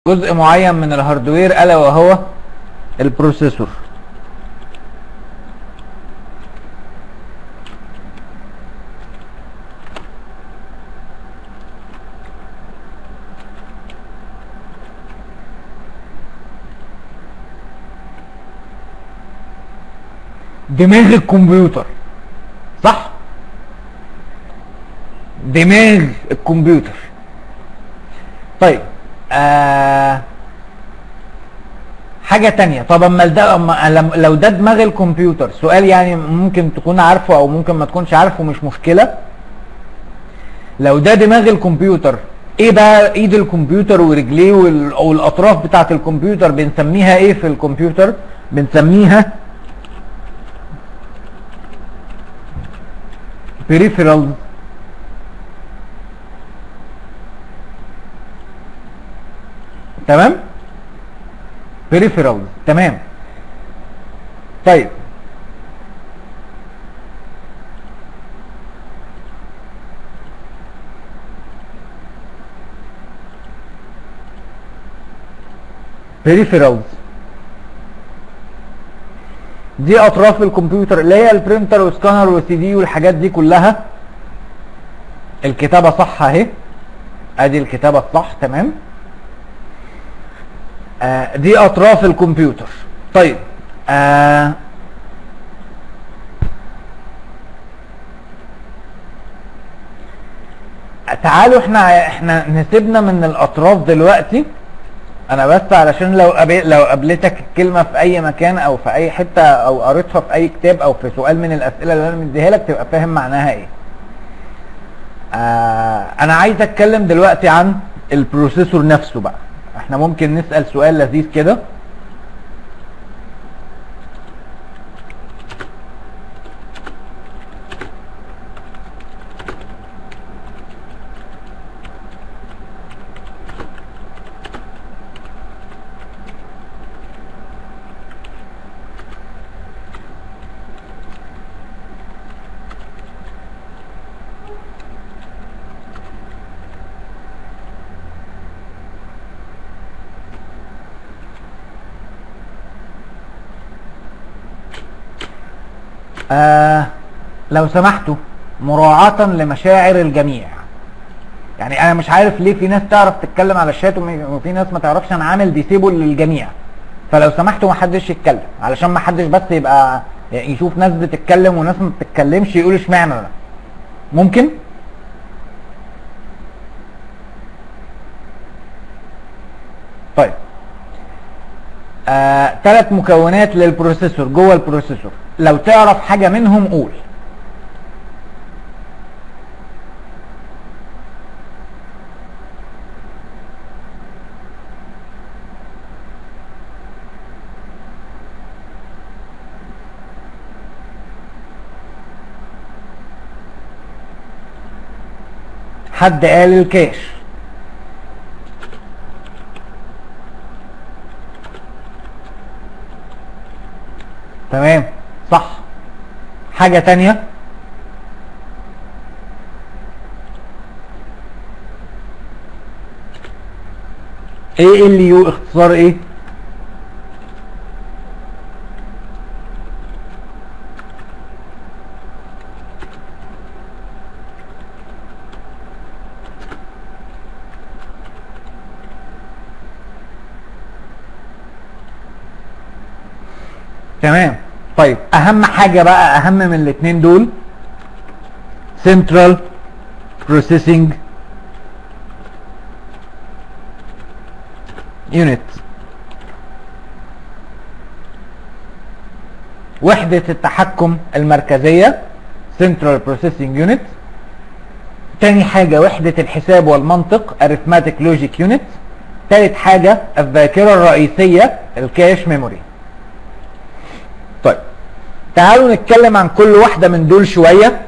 جزء معين من الهاردوير الا وهو البروسيسور دماغ الكمبيوتر صح دماغ الكمبيوتر طيب آه حاجة تانية طب اما ده أما لم- لو ده دماغ الكمبيوتر سؤال يعني ممكن تكون عارفه او ممكن ما تكونش عارفه مش مشكلة لو ده دماغ الكمبيوتر ايه بقى ايد الكمبيوتر ورجليه وال- او الاطراف بتاعة الكمبيوتر بنسميها ايه في الكمبيوتر بنسميها peripherals تمام peripherals تمام طيب peripherals دي اطراف الكمبيوتر اللي هي البرينتر والسكانر والسي دي والحاجات دي كلها الكتابه صح اهي ادي الكتابه الصح تمام آه دي اطراف الكمبيوتر طيب آه تعالوا احنا احنا نسيبنا من الاطراف دلوقتي انا بس علشان لو قابل لو قابلتك الكلمه في اي مكان او في اي حته او قريتها في اي كتاب او في سؤال من الاسئله اللي انا مديها لك تبقى فاهم معناها ايه آه انا عايز اتكلم دلوقتي عن البروسيسور نفسه بقى احنا ممكن نسال سؤال لذيذ كده آه لو سمحتوا مراعاة لمشاعر الجميع يعني انا مش عارف ليه في ناس تعرف تتكلم على الشات وم- وفي ناس ما تعرفش انا عامل ديسيبل للجميع فلو سمحتوا ما حدش يتكلم علشان ما حدش بس يبقى يشوف ناس بتتكلم وناس ما بتتكلمش يقول اشمعنى انا ممكن طيب آه، ثلاث مكونات للبروسيسور جوه البروسيسور لو تعرف حاجه منهم قول حد قال الكاش تمام صح حاجة تانية ايه ال يو اختصار ايه تمام طيب اهم حاجة بقى اهم من الاتنين دول Central Processing Unit وحدة التحكم المركزية Central Processing Unit تاني حاجة وحدة الحساب والمنطق Arithmetic Logic Unit تالت حاجة الذاكرة الرئيسية الكاش ميموري طيب تعالوا نتكلم عن كل واحدة من دول شوية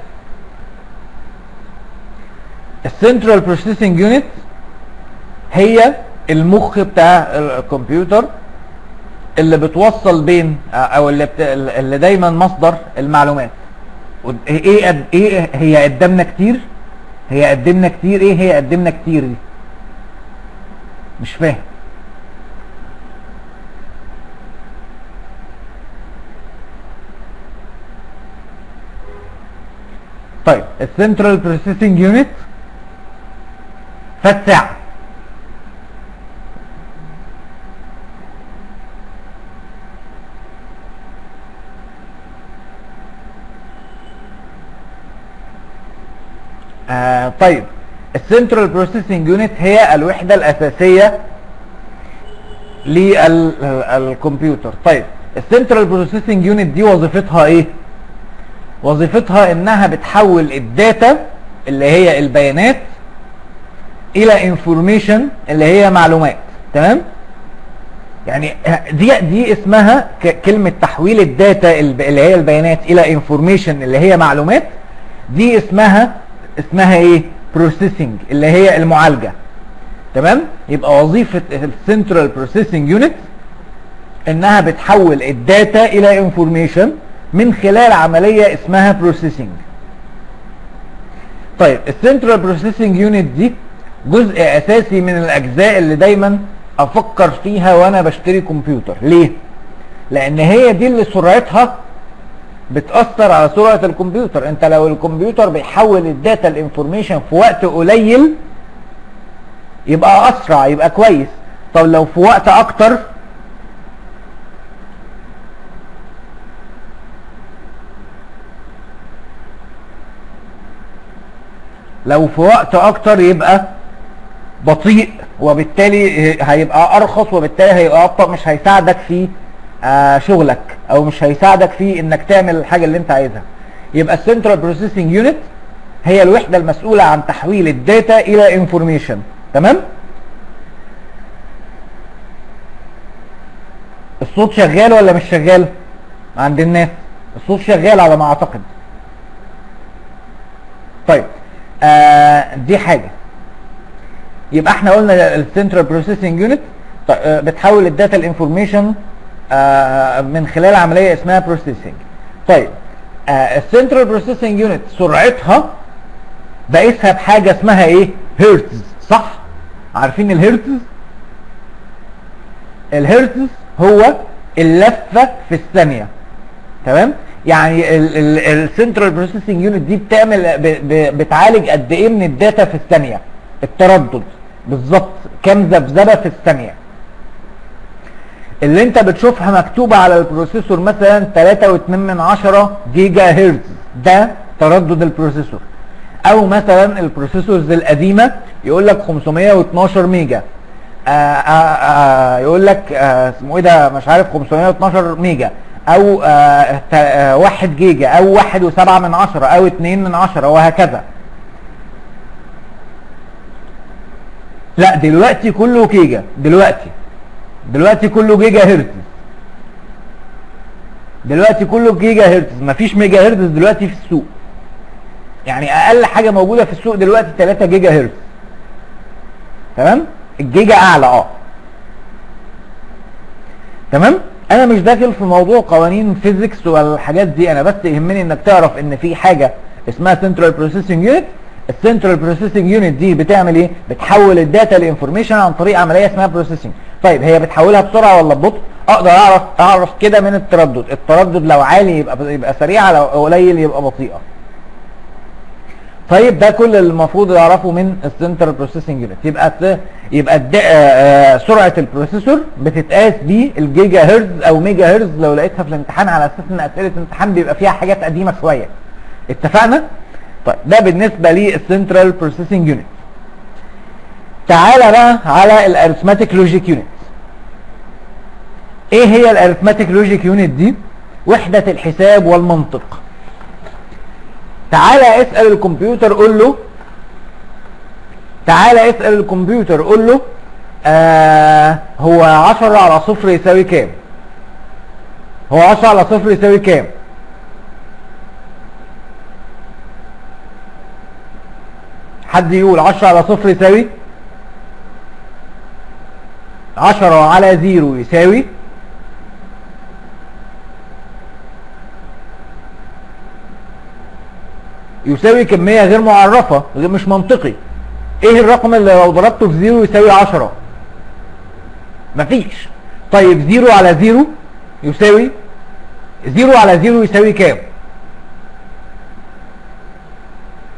السنترال بروسيسنج يونت هي المخ بتاع الكمبيوتر اللي بتوصل بين او اللي بت... اللي دايما مصدر المعلومات ود- ايه قد ايه هي قدامنا كتير هي قدمنا كتير ايه هي قدمنا كتير دي مش فاهم السنترال بروسيسنج يونت فات ساعه آه طيب السنترال بروسيسنج يونت هي الوحده الاساسيه للكمبيوتر طيب السنترال بروسيسنج يونت دي وظيفتها ايه وظيفتها انها بتحول الداتا اللي هي البيانات الى انفورميشن اللي هي معلومات تمام يعني دي دي اسمها ك- كلمه تحويل الداتا الب- اللي هي البيانات الى انفورميشن اللي هي معلومات دي اسمها اسمها ايه بروسيسنج اللي هي المعالجه تمام يبقى وظيفه السنترال بروسيسنج يونت انها بتحول الداتا الى انفورميشن من خلال عمليه اسمها بروسيسنج طيب السنترال بروسيسنج يونت دي جزء اساسي من الاجزاء اللي دايما افكر فيها وانا بشتري كمبيوتر ليه لان هي دي اللي سرعتها بتاثر على سرعه الكمبيوتر انت لو الكمبيوتر بيحول الداتا الانفورميشن في وقت قليل يبقى اسرع يبقى كويس طب لو في وقت اكتر لو في وقت اكتر يبقى بطيء وبالتالي هيبقى ارخص وبالتالي هيبقى ابطا مش هيساعدك في آه، شغلك او مش هيساعدك في انك تعمل الحاجه اللي انت عايزها يبقى السنترال بروسيسنج يونت هي الوحده المسؤوله عن تحويل الداتا الى انفورميشن تمام الصوت شغال ولا مش شغال عند الناس الصوت شغال على ما اعتقد طيب آه دي حاجه يبقى احنا قلنا السنترال بروسيسنج يونت بتحول الداتا الانفورميشن آه من خلال عمليه اسمها بروسيسنج طيب السنترال بروسيسنج يونت سرعتها بقيسها بحاجه اسمها ايه هرتز صح عارفين الهرتز الهرتز هو اللفه في الثانيه تمام يعني السنترال بروسيسنج يونت دي بتعمل ب ب بتعالج قد ايه من الداتا في الثانيه التردد بالظبط كام ذبذبه في الثانيه اللي انت بتشوفها مكتوبه على البروسيسور مثلا 3.2 من عشرة جيجا هرتز ده تردد البروسيسور او مثلا البروسيسورز القديمه يقول لك 512 ميجا آآ آآ يقول لك آه، اسمه ايه ده مش عارف 512 ميجا او آه، تا- آه، 1 جيجا او 1 و7 من عشرة او 2 من عشرة وهكذا لا دلوقتي كله جيجا دلوقتي دلوقتي كله جيجا هرتز دلوقتي كله جيجا هرتز مفيش ميجا هرتز دلوقتي في السوق يعني اقل حاجه موجوده في السوق دلوقتي 3 جيجا هرتز تمام الجيجا اعلى اه تمام انا مش داخل في موضوع قوانين فيزيكس والحاجات دي انا بس يهمني انك تعرف ان في حاجه اسمها سنترال بروسيسنج يونت السنترال بروسيسنج يونت دي بتعمل ايه بتحول الداتا لانفورميشن عن طريق عمليه اسمها بروسيسنج طيب هي بتحولها بسرعه ولا ببطء اقدر اعرف اعرف كده من التردد التردد لو عالي يبقى يبقى سريعه لو قليل يبقى بطيئه طيب ده كل اللي المفروض يعرفه من السنترال بروسيسنج يونت يبقى الت- يبقى الد- آه، آه، سرعه البروسيسور بتتقاس بالجيجا هرتز او ميجا هرتز لو لقيتها في الامتحان على اساس ان اسئله الامتحان بيبقى فيها حاجات قديمه شويه اتفقنا طيب ده بالنسبه للسنترال بروسيسنج يونت تعالى بقى على الارثماتيك لوجيك يونت ايه هي الارثماتيك لوجيك يونت دي وحده الحساب والمنطق تعالى اسال الكمبيوتر قول له تعالى اسال الكمبيوتر قول له آه هو 10 على صفر يساوي كام هو 10 على صفر يساوي كام حد يقول 10 على صفر يساوي 10 على زيرو يساوي يساوي كمية غير معرفة غير مش منطقي ايه الرقم اللي لو ضربته في زيرو يساوي 10 مفيش طيب زيرو على زيرو يساوي زيرو على زيرو يساوي كام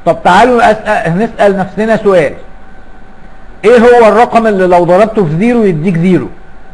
طب تعالوا أسأل نسأل نفسنا سؤال ايه هو الرقم اللي لو ضربته في زيرو يديك زيرو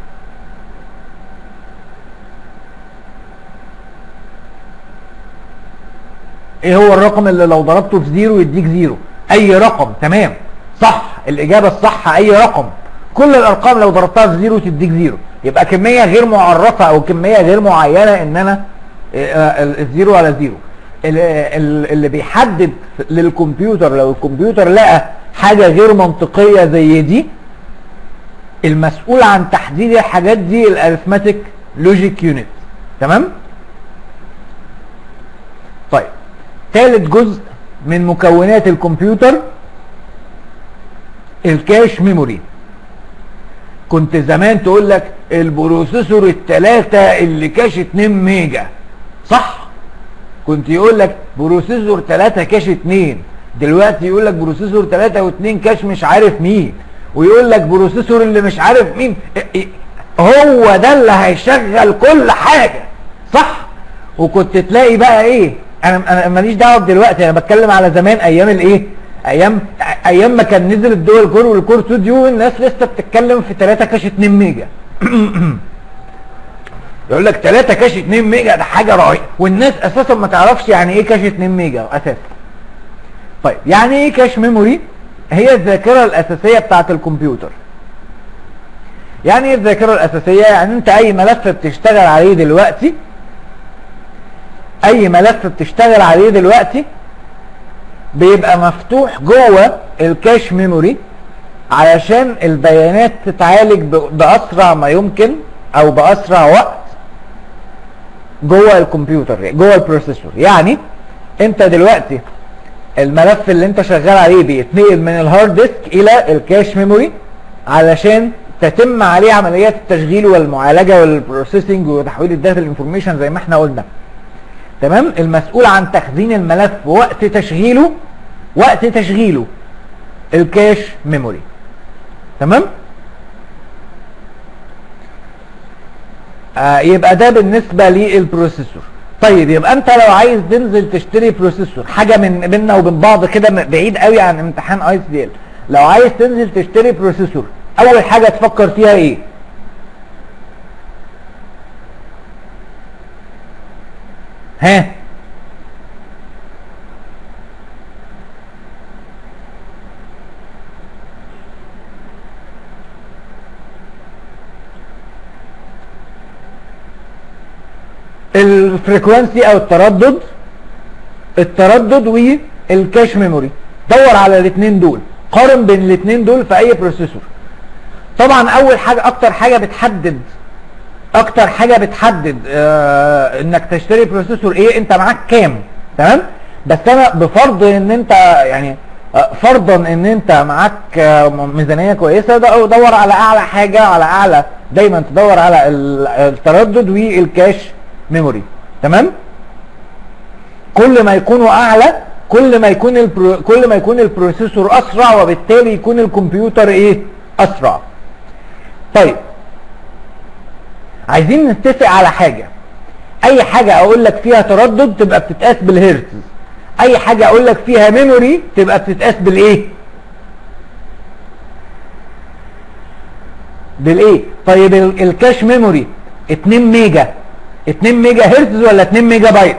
ايه هو الرقم اللي لو ضربته في زيرو يديك زيرو اي رقم تمام صح الاجابة الصح اي رقم كل الارقام لو ضربتها في زيرو تديك زيرو يبقى كمية غير معرفة او كمية غير معينة ان انا آه، آه، الزيرو على زيرو ال- ال- اللي بيحدد للكمبيوتر لو الكمبيوتر لقى حاجة غير منطقية زي دي المسؤول عن تحديد الحاجات دي الارثماتيك لوجيك يونت تمام طيب ثالث جزء من مكونات الكمبيوتر الكاش ميموري كنت زمان تقول لك البروسيسور الثلاثة اللي كاش 2 ميجا صح كنت يقول لك بروسيسور 3 كاش 2 دلوقتي يقول لك بروسيسور 3 و2 كاش مش عارف مين ويقول لك بروسيسور اللي مش عارف مين إ- إ- هو ده اللي هيشغل كل حاجة صح وكنت تلاقي بقى ايه انا انا ماليش دعوه دلوقتي انا بتكلم على زمان ايام الايه ايام ايام ما كان نزل الدول كور والكور 2 ديو الناس لسه بتتكلم في 3 كاش 2 ميجا يقول لك 3 كاش 2 ميجا ده حاجه رهيبه والناس اساسا ما تعرفش يعني ايه كاش 2 ميجا اساسا طيب يعني ايه كاش ميموري هي الذاكره الاساسيه بتاعه الكمبيوتر يعني ايه الذاكره الاساسيه يعني انت اي ملف بتشتغل عليه دلوقتي اي ملف بتشتغل عليه دلوقتي بيبقى مفتوح جوه الكاش ميموري علشان البيانات تتعالج ب- باسرع ما يمكن او باسرع وقت جوه الكمبيوتر جوه البروسيسور يعني انت دلوقتي الملف اللي انت شغال عليه بيتنقل من الهارد ديسك الى الكاش ميموري علشان تتم عليه عمليات التشغيل والمعالجه والبروسيسنج وتحويل الداتا الانفورميشن زي ما احنا قلنا تمام المسؤول عن تخزين الملف وقت تشغيله وقت تشغيله الكاش ميموري تمام آه يبقى ده بالنسبه للبروسيسور طيب يبقى انت لو عايز تنزل تشتري بروسيسور حاجه من بيننا وبين بعض كده م- بعيد قوي عن امتحان ايس دي ال لو عايز تنزل تشتري بروسيسور اول حاجه تفكر فيها ايه ها الفريكوانسي او التردد التردد والكاش ميموري دور على الاثنين دول قارن بين الاثنين دول في اي بروسيسور طبعا اول حاجه اكتر حاجه بتحدد اكتر حاجه بتحدد آه انك تشتري بروسيسور ايه انت معاك كام تمام بس انا بفرض ان انت يعني آه، فرضا ان انت معاك آه، ميزانيه كويسه دو- دور على اعلى حاجه على اعلى دايما تدور على ال- التردد والكاش ميموري تمام كل ما يكونوا اعلى كل ما يكون البرو كل ما يكون البروسيسور اسرع وبالتالي يكون الكمبيوتر ايه اسرع طيب عايزين نتفق على حاجه اي حاجه اقول لك فيها تردد تبقى بتتقاس بالهرتز اي حاجه اقول لك فيها ميموري تبقى بتتقاس بالايه بالايه طيب ال- الكاش ميموري 2 ميجا 2 ميجا هرتز ولا 2 ميجا بايت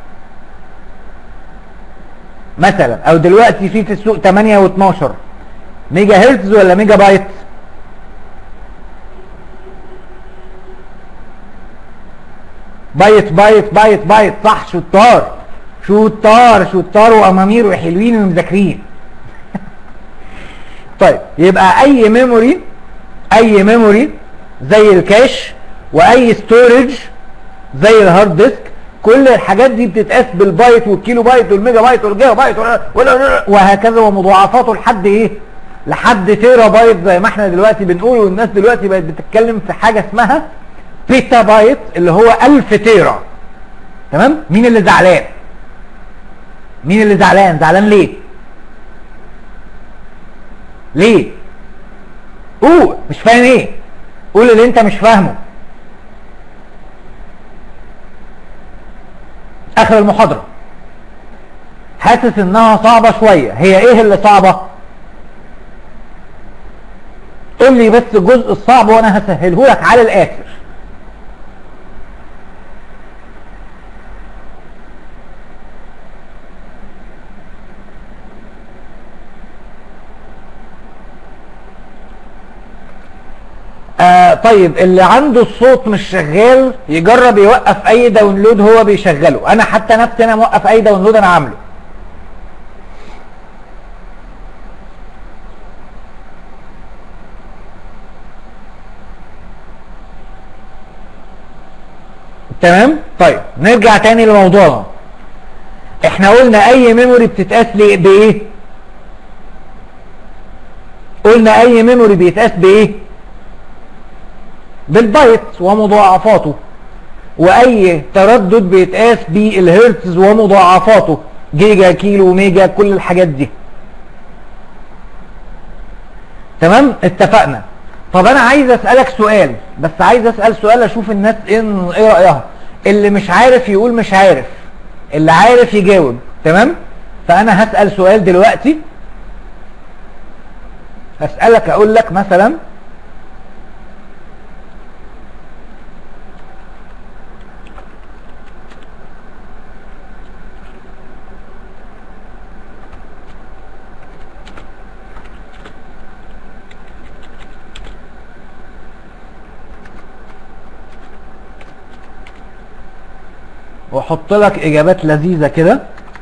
مثلا او دلوقتي في في السوق 8 و12 ميجا هرتز ولا ميجا بايت بايت بايت بايت بايت صح شطار شطار شطار وامامير وحلوين ومذاكرين طيب يبقى اي ميموري اي ميموري زي الكاش واي ستورج زي الهارد ديسك كل الحاجات دي بتتقاس بالبايت والكيلو بايت والميجا بايت والجيجا بايت ولا- ولا- وهكذا ومضاعفاته لحد ايه لحد تيرا بايت زي ما احنا دلوقتي بنقول والناس دلوقتي بقت بتتكلم في حاجه اسمها بيتا بايت اللي هو 1000 تيرا تمام مين اللي زعلان مين اللي زعلان زعلان ليه ليه قول مش فاهم ايه قول اللي انت مش فاهمه اخر المحاضره حاسس انها صعبة شوية هي ايه اللي صعبة قول لي بس الجزء الصعب وانا هسهله لك على الاخر آه طيب اللي عنده الصوت مش شغال يجرب يوقف اي داونلود هو بيشغله انا حتى نفسي انا موقف اي داونلود انا عامله تمام طيب نرجع تاني لموضوعنا احنا قلنا اي ميموري بتتقاس لي بايه قلنا اي ميموري بيتقاس بايه بالبايت ومضاعفاته واي تردد بيتقاس بالهرتز ومضاعفاته جيجا كيلو ميجا كل الحاجات دي تمام اتفقنا طب انا عايز اسالك سؤال بس عايز اسال سؤال اشوف الناس ايه ايه رايها اللي مش عارف يقول مش عارف اللي عارف يجاوب تمام فانا هسال سؤال دلوقتي هسالك اقول لك مثلا واحط لك اجابات لذيذة كده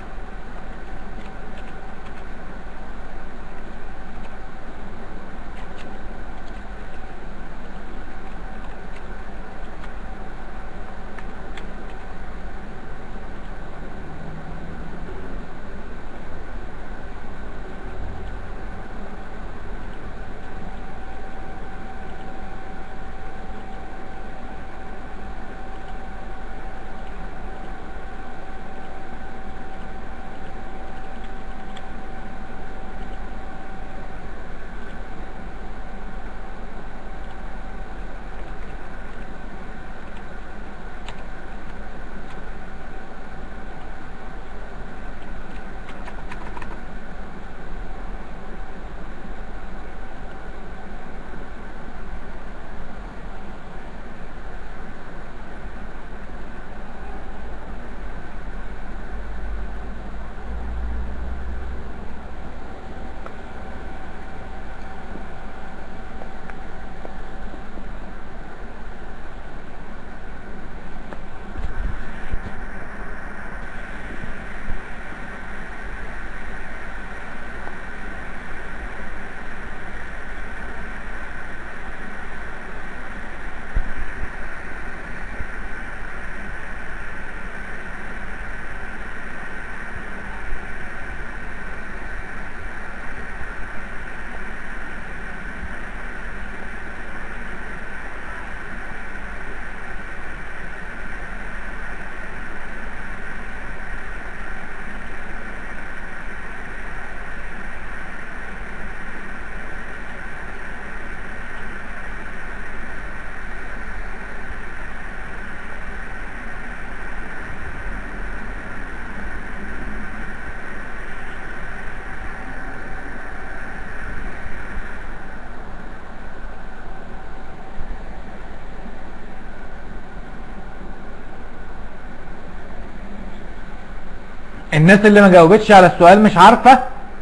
الناس اللي ما جاوبتش على السؤال مش عارفة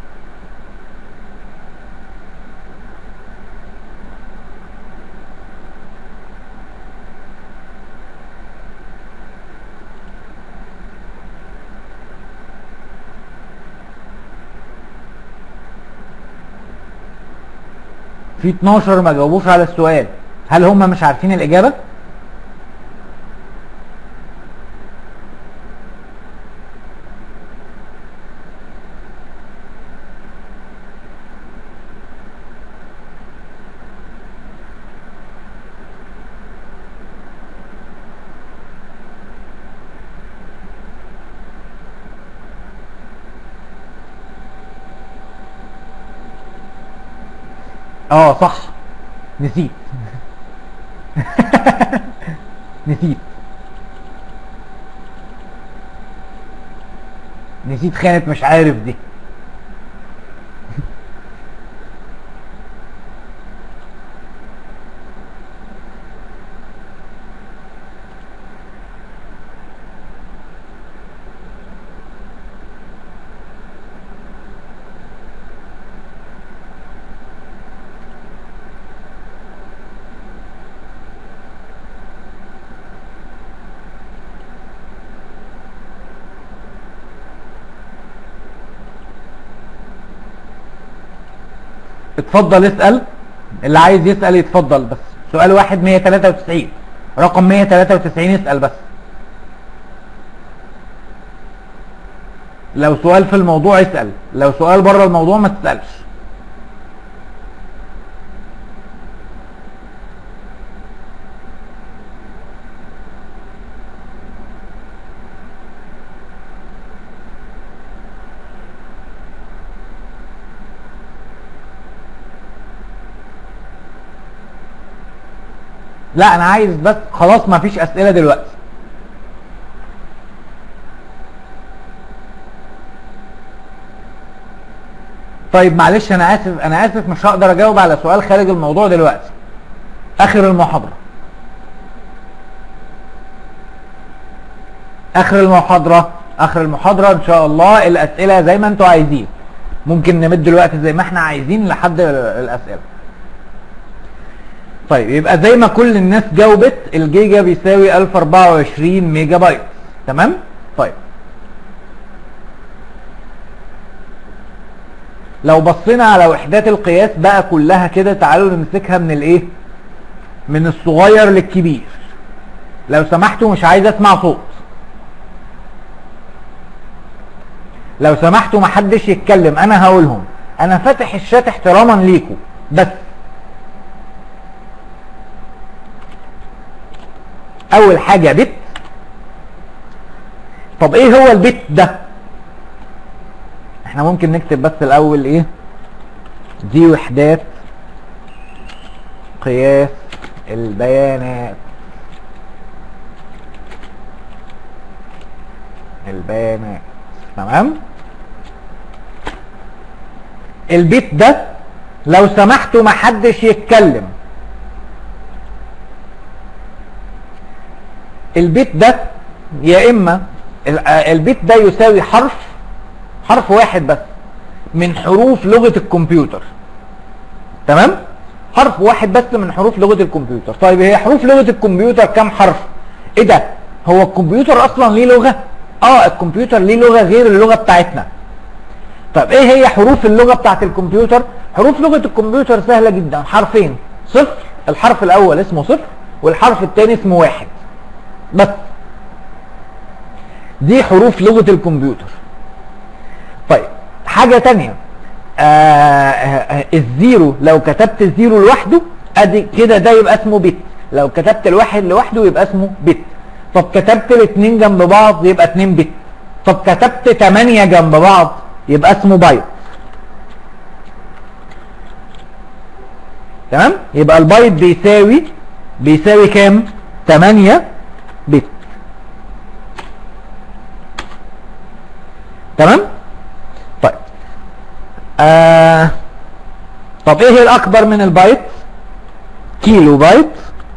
في 12 ما جاوبوش على السؤال هل هم مش عارفين الإجابة؟ اه صح نسيت نسيت نسيت خانة مش عارف دي اتفضل اسأل اللي عايز يسأل يتفضل بس سؤال واحد 193 رقم 193 اسأل بس لو سؤال في الموضوع اسأل لو سؤال بره الموضوع ما تسألش لا انا عايز بس خلاص ما فيش اسئله دلوقتي طيب معلش انا اسف انا اسف مش هقدر اجاوب على سؤال خارج الموضوع دلوقتي اخر المحاضره اخر المحاضره اخر المحاضره ان شاء الله الاسئله زي ما انتوا عايزين ممكن نمد الوقت زي ما احنا عايزين لحد الاسئله طيب يبقى زي ما كل الناس جاوبت الجيجا بيساوي 1024 ميجا بايت تمام طيب لو بصينا على وحدات القياس بقى كلها كده تعالوا نمسكها من الايه من الصغير للكبير لو سمحتوا مش عايز اسمع صوت لو سمحتوا محدش يتكلم انا هقولهم انا فاتح الشات احتراما ليكم بس اول حاجة بت طب ايه هو البت ده احنا ممكن نكتب بس الاول ايه دي وحدات قياس البيانات البيانات تمام البيت ده لو سمحتوا محدش يتكلم البيت ده يا اما البيت ده يساوي حرف حرف واحد بس من حروف لغة الكمبيوتر تمام حرف واحد بس من حروف لغة الكمبيوتر طيب هي حروف لغة الكمبيوتر كام حرف ايه ده هو الكمبيوتر اصلا ليه لغة اه الكمبيوتر ليه لغة غير اللغة بتاعتنا طب ايه هي حروف اللغة بتاعت الكمبيوتر حروف لغة الكمبيوتر سهلة جدا حرفين صفر الحرف الاول اسمه صفر والحرف الثاني اسمه واحد بس دي حروف لغة الكمبيوتر طيب حاجة تانية آه آه الزيرو لو كتبت الزيرو لوحده ادي كده ده يبقى اسمه بت لو كتبت الواحد لوحده يبقى اسمه بت طب كتبت الاثنين جنب بعض يبقى 2 بت طب كتبت 8 جنب بعض يبقى اسمه بايت تمام يبقى البايت بيساوي بيساوي كام 8 بت تمام طيب آه طب ايه الاكبر من البايت كيلو بايت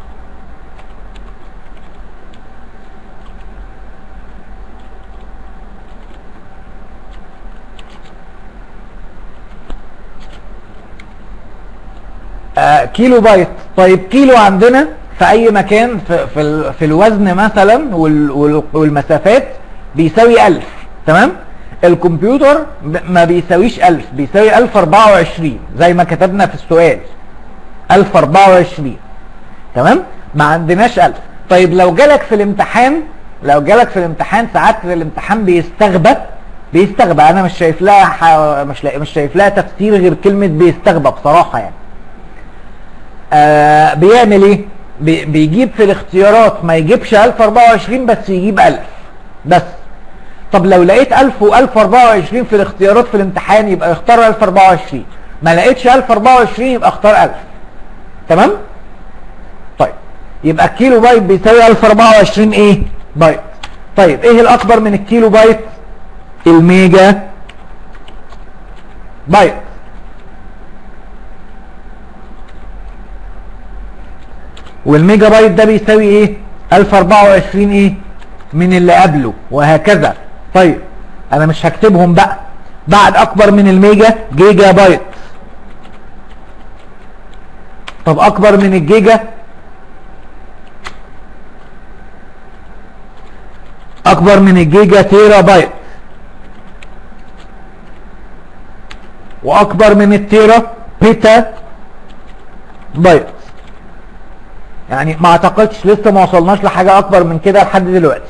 آه كيلو بايت طيب كيلو عندنا في اي مكان في, في, ال- في الوزن مثلا وال- وال- والمسافات بيساوي 1000 تمام الكمبيوتر ب- ما بيساويش 1000 بيساوي 1024 زي ما كتبنا في السؤال 1024 تمام ما عندناش 1000 طيب لو جالك في الامتحان لو جالك في الامتحان ساعات في الامتحان بيستغبى بيستغبى انا مش شايف لها ح... مش لا... مش شايف لها تفسير غير كلمه بيستغبى بصراحه يعني آه بيعمل ايه بي... بيجيب في الاختيارات ما يجيبش 1024 بس يجيب 1000 بس طب لو لقيت 1000 و1024 في الاختيارات في الامتحان يبقى يختار 1024 ما لقيتش 1024 يبقى اختار 1000 تمام طيب يبقى الكيلو بايت بيساوي 1024 ايه بايت طيب ايه الاكبر من الكيلو بايت الميجا بايت والميجا بايت ده بيساوي ايه 1024 ايه من اللي قبله وهكذا طيب انا مش هكتبهم بقى بعد اكبر من الميجا جيجا بايت طب اكبر من الجيجا اكبر من الجيجا تيرا بايت واكبر من التيرا بيتا بايت يعني ما اعتقدش لسه ما وصلناش لحاجة اكبر من كده لحد دلوقتي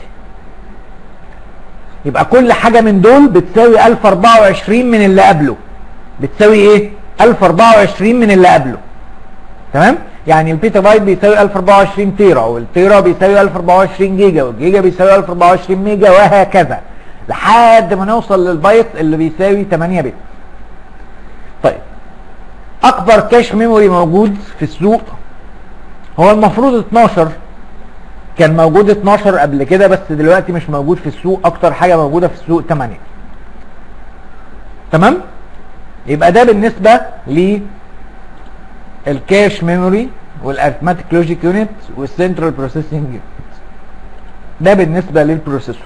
يبقى كل حاجة من دول بتساوي 1024 من اللي قبله بتساوي ايه 1024 من اللي قبله تمام يعني البيتا بايت بيساوي 1024 تيرا والتيرا بيساوي 1024 جيجا والجيجا بيساوي 1024 ميجا وهكذا لحد ما نوصل للبايت اللي بيساوي 8 بت طيب اكبر كاش ميموري موجود في السوق هو المفروض 12 كان موجود 12 قبل كده بس دلوقتي مش موجود في السوق اكتر حاجه موجوده في السوق 8 تمام يبقى ده بالنسبه للكاش ميموري والارثماتيك لوجيك يونت والسنترال بروسيسنج يونت ده بالنسبه للبروسيسور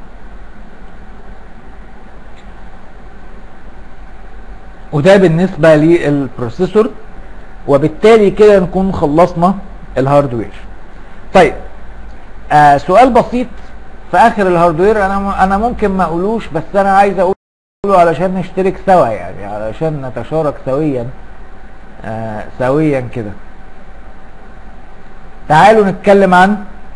وده بالنسبه للبروسيسور وبالتالي كده نكون خلصنا الهاردوير طيب آه سؤال بسيط في اخر الهاردوير انا انا ممكن ما اقولوش بس انا عايز اقوله علشان نشترك سوا يعني علشان نتشارك سويا آه سويا كده تعالوا نتكلم عن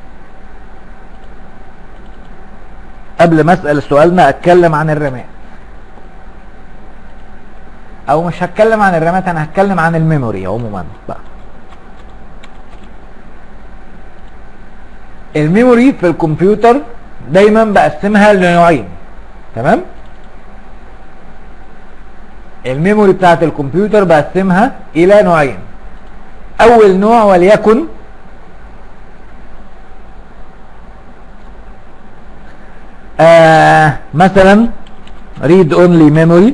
قبل ما اسال سؤالنا اتكلم عن الرامات او مش هتكلم عن الرامات انا هتكلم عن الميموري عموما بقى الميموري في الكمبيوتر دايما بقسمها لنوعين تمام الميموري بتاعت الكمبيوتر بقسمها الى نوعين اول نوع وليكن آه مثلا read only memory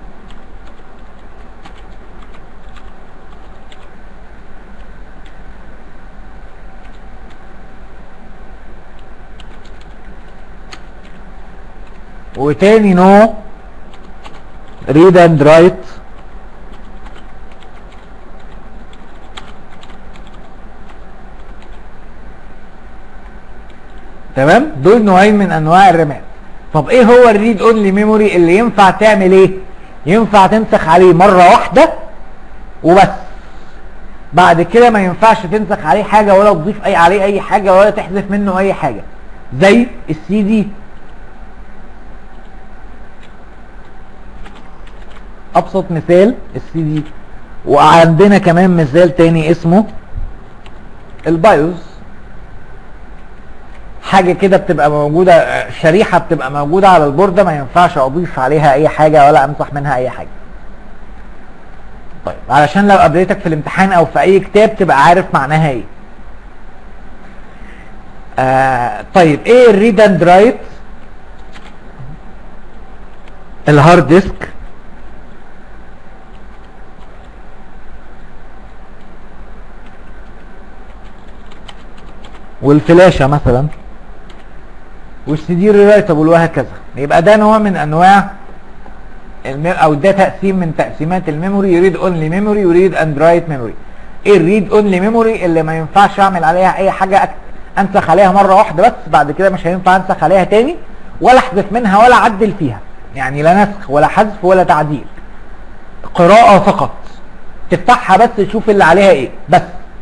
وتاني نوع read and write تمام دول نوعين من انواع الرامات طب ايه هو الريد اونلي ميموري اللي ينفع تعمل ايه ينفع تنسخ عليه مره واحده وبس بعد كده ما ينفعش تنسخ عليه حاجه ولا تضيف اي عليه اي حاجه ولا تحذف منه اي حاجه زي السي دي ابسط مثال السي دي وعندنا كمان مثال تاني اسمه البايوس حاجه كده بتبقى موجوده شريحه بتبقى موجوده على البورده ما ينفعش اضيف عليها اي حاجه ولا امسح منها اي حاجه طيب علشان لو قابلتك في الامتحان او في اي كتاب تبقى عارف معناها ايه آه طيب ايه الريد اند رايت الهارد ديسك والفلاشة مثلا والسي دي ريرايتابل وهكذا يبقى ده نوع من انواع المي... او ده تقسيم من تقسيمات الميموري يريد اونلي ميموري يريد اند رايت ميموري ايه الريد اونلي ميموري اللي ما ينفعش اعمل عليها اي حاجه أك... انسخ عليها مره واحده بس بعد كده مش هينفع انسخ عليها تاني ولا احذف منها ولا اعدل فيها يعني لا نسخ ولا حذف ولا تعديل قراءه فقط تفتحها بس تشوف اللي عليها ايه بس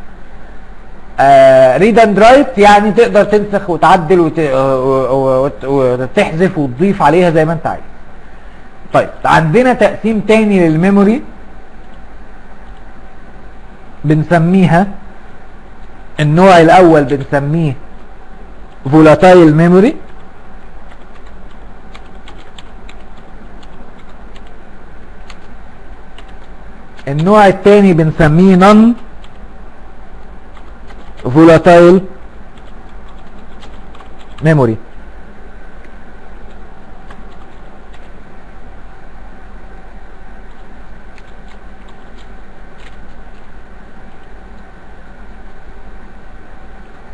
ريد اند رايت يعني تقدر تنسخ وتعدل وت... وت... وتحذف وتضيف عليها زي ما انت عايز طيب عندنا تقسيم تاني للميموري بنسميها النوع الاول بنسميه فولاتايل ميموري النوع الثاني بنسميه نون فولاتايل ميموري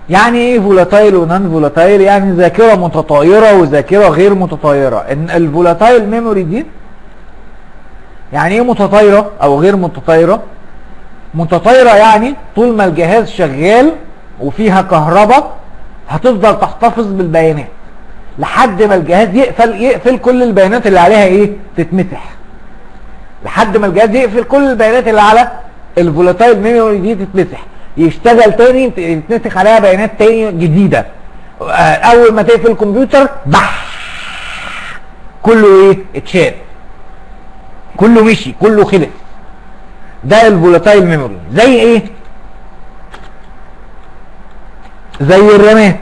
يعني ايه فولاتايل ونان فولاتايل يعني ذاكره متطايره وذاكره غير متطايره ان الفولاتايل ميموري دي يعني ايه متطايره او غير متطايره متطايره يعني طول ما الجهاز شغال وفيها كهرباء هتفضل تحتفظ بالبيانات لحد ما الجهاز يقفل يقفل كل البيانات اللي عليها ايه تتمسح لحد ما الجهاز يقفل كل البيانات اللي على الفولاتايل ميموري دي تتمسح يشتغل تاني يتنسخ عليها بيانات تاني جديده آه، اول ما تقفل الكمبيوتر بح كله ايه اتشال كله مشي كله خلص ده الفولاتايل ميموري زي ايه زي الرامات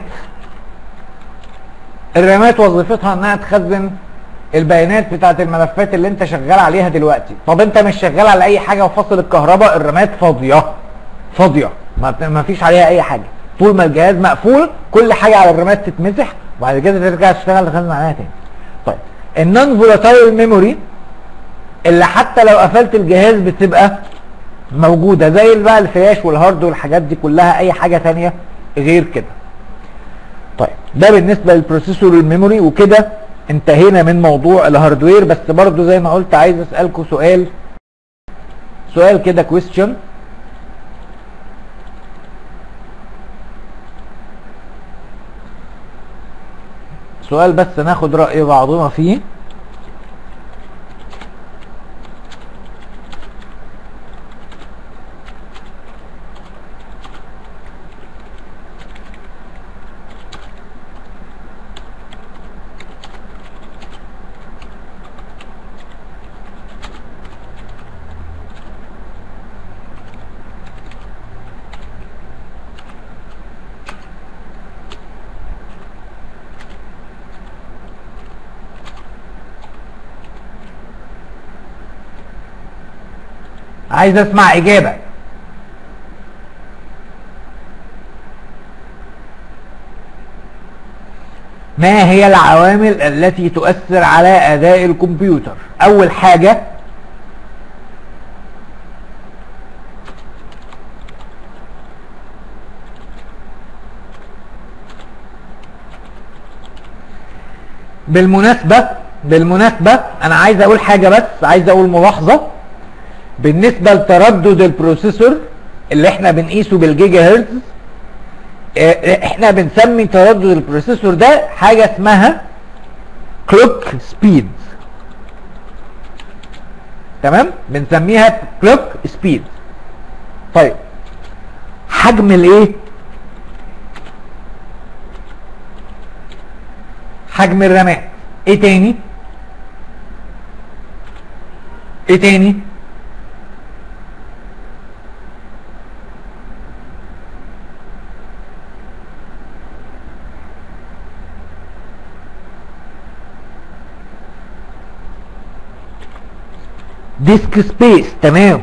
الرامات وظيفتها انها تخزن البيانات بتاعت الملفات اللي انت شغال عليها دلوقتي طب انت مش شغال على اي حاجه وفاصل الكهرباء الرامات فاضيه فاضيه ما ما فيش عليها اي حاجه طول ما الجهاز مقفول كل حاجه على الرامات تتمسح وبعد كده ترجع تشتغل تخزن عليها تاني طيب النون فولاتايل ميموري اللي حتى لو قفلت الجهاز بتبقى موجوده زي بقى الفلاش والهارد والحاجات دي كلها اي حاجه ثانيه غير كده طيب ده بالنسبه للبروسيسور الميموري وكده انتهينا من موضوع الهاردوير بس برضو زي ما قلت عايز اسالكم سؤال سؤال كده كويستشن سؤال بس ناخد رأي بعضنا فيه عايز اسمع اجابه ما هي العوامل التي تؤثر على اداء الكمبيوتر اول حاجه بالمناسبه بالمناسبه انا عايز اقول حاجه بس عايز اقول ملاحظه بالنسبة لتردد البروسيسور اللي احنا بنقيسه بالجيجا هرتز اه، احنا بنسمي تردد البروسيسور ده حاجة اسمها كلوك سبيد تمام بنسميها كلوك سبيد طيب حجم الايه حجم الرامات ايه تاني ايه تاني ديسك سبيس تمام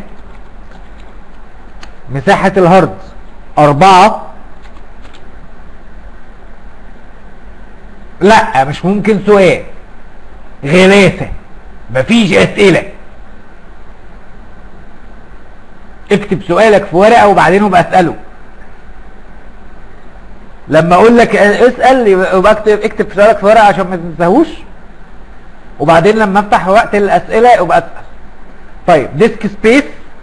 مساحة الهارد أربعة لا مش ممكن سؤال غلاسة مفيش أسئلة اكتب سؤالك في ورقة وبعدين ابقى اسأله لما اقول لك اسأل يبقى اكتب اكتب سؤالك في ورقة عشان ما تنساهوش وبعدين لما افتح وقت الاسئلة يبقى اسأل طيب ديسك سبيس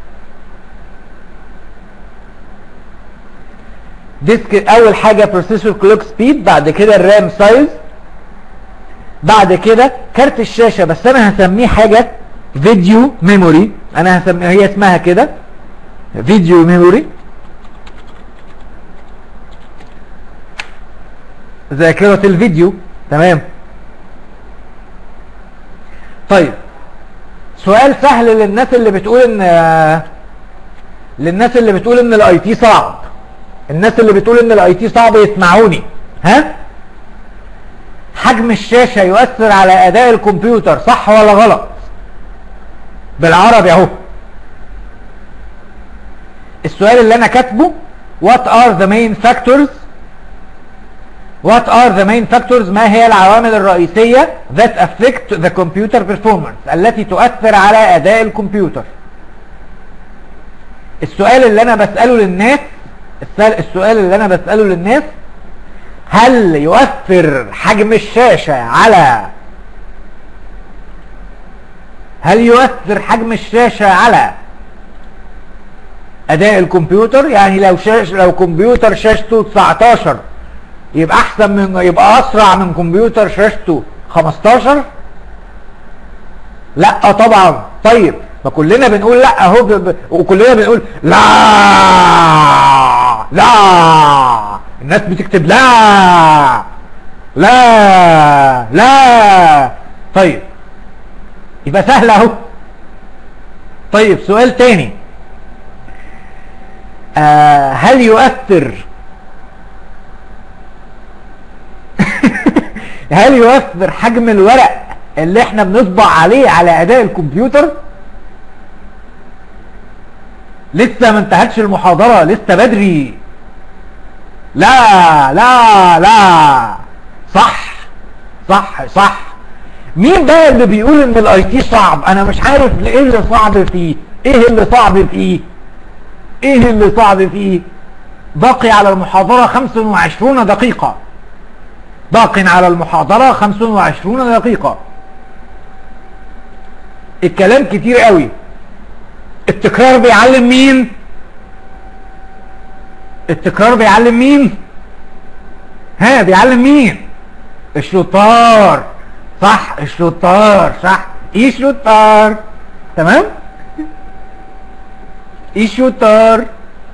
ديسك اول حاجه بروسيسور كلوك سبيد بعد كده الرام سايز بعد كده كارت الشاشه بس انا هسميه حاجه فيديو ميموري انا هسميها هي اسمها كده فيديو ميموري ذاكره الفيديو تمام طيب سؤال سهل للناس اللي بتقول ان للناس اللي بتقول ان الاي تي صعب الناس اللي بتقول ان الاي تي صعب يسمعوني ها حجم الشاشه يؤثر على اداء الكمبيوتر صح ولا غلط بالعربي اهو السؤال اللي انا كاتبه what are the main factors What are the main factors ما هي العوامل الرئيسية that affect the computer performance التي تؤثر على أداء الكمبيوتر السؤال اللي أنا بسأله للناس السؤال, السؤال اللي انا بسأله للناس هل يؤثر حجم الشاشة على هل يؤثر حجم الشاشة على اداء الكمبيوتر يعني لو شاش لو كمبيوتر شاشته 19 يبقى احسن من يبقى اسرع من كمبيوتر شاشته 15 لا طبعا طيب ما كلنا بنقول لا اهو ب- ب- وكلنا بنقول لا لا الناس بتكتب لا لا لا طيب يبقى سهل اهو طيب سؤال تاني آه هل يؤثر هل يؤثر حجم الورق اللي احنا بنطبع عليه على اداء الكمبيوتر لسه ما انتهتش المحاضرة لسه بدري لا لا لا صح صح صح مين بقى اللي بيقول ان الاي تي صعب انا مش عارف ايه اللي صعب فيه ايه اللي صعب فيه ايه اللي صعب فيه باقي على المحاضرة 25 دقيقة باق على المحاضرة 25 دقيقة الكلام كتير قوي التكرار بيعلم مين التكرار بيعلم مين ها بيعلم مين الشطار صح الشطار صح ايه شطار تمام ايه شطار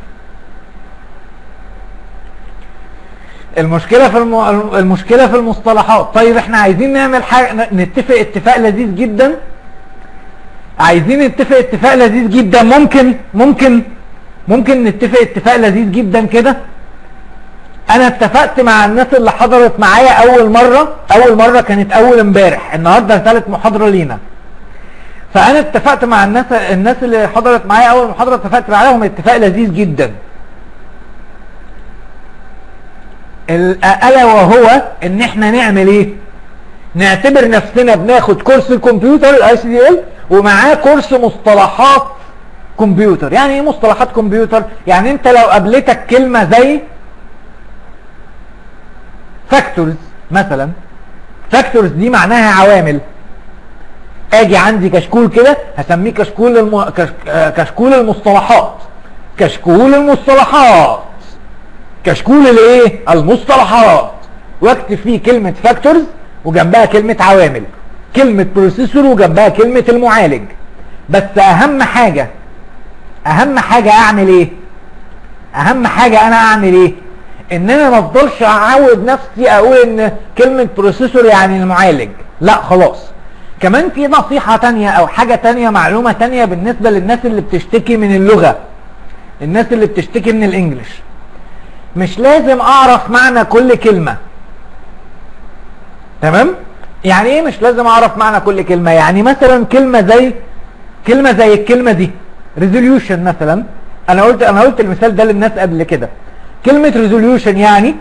المشكلة في الم... المشكلة في المصطلحات طيب احنا عايزين نعمل حاجة ن- نتفق اتفاق لذيذ جدا عايزين نتفق اتفاق لذيذ جدا ممكن ممكن ممكن نتفق اتفاق لذيذ جدا كده انا اتفقت مع الناس اللي حضرت معايا اول مرة اول مرة كانت اول امبارح النهاردة ثالث محاضرة لينا فانا اتفقت مع الناس الناس اللي حضرت معايا اول محاضرة اتفقت معاهم اتفاق لذيذ جدا ال- الا وهو ان احنا نعمل ايه نعتبر نفسنا بناخد كورس الكمبيوتر الاي سي دي ال ومعاه كورس مصطلحات كمبيوتر يعني ايه مصطلحات كمبيوتر يعني انت لو قابلتك كلمة زي فاكتورز مثلا فاكتورز دي معناها عوامل اجي عندي كشكول كده هسميه كشكول الم... كش... آه، كشكول المصطلحات كشكول المصطلحات كشكول الايه المصطلحات واكتب فيه كلمة فاكتورز وجنبها كلمة عوامل كلمة بروسيسور وجنبها كلمة المعالج بس اهم حاجة اهم حاجة اعمل ايه اهم حاجة انا اعمل ايه ان انا ما افضلش اعود نفسي اقول ان كلمة بروسيسور يعني المعالج لا خلاص كمان في نصيحة تانية او حاجة تانية معلومة تانية بالنسبة للناس اللي بتشتكي من اللغة الناس اللي بتشتكي من الانجليش مش لازم اعرف معنى كل كلمة تمام يعني ايه مش لازم اعرف معنى كل كلمة يعني مثلا كلمة زي كلمة زي الكلمة دي resolution مثلا انا قلت انا قلت المثال ده للناس قبل كده كلمة resolution يعني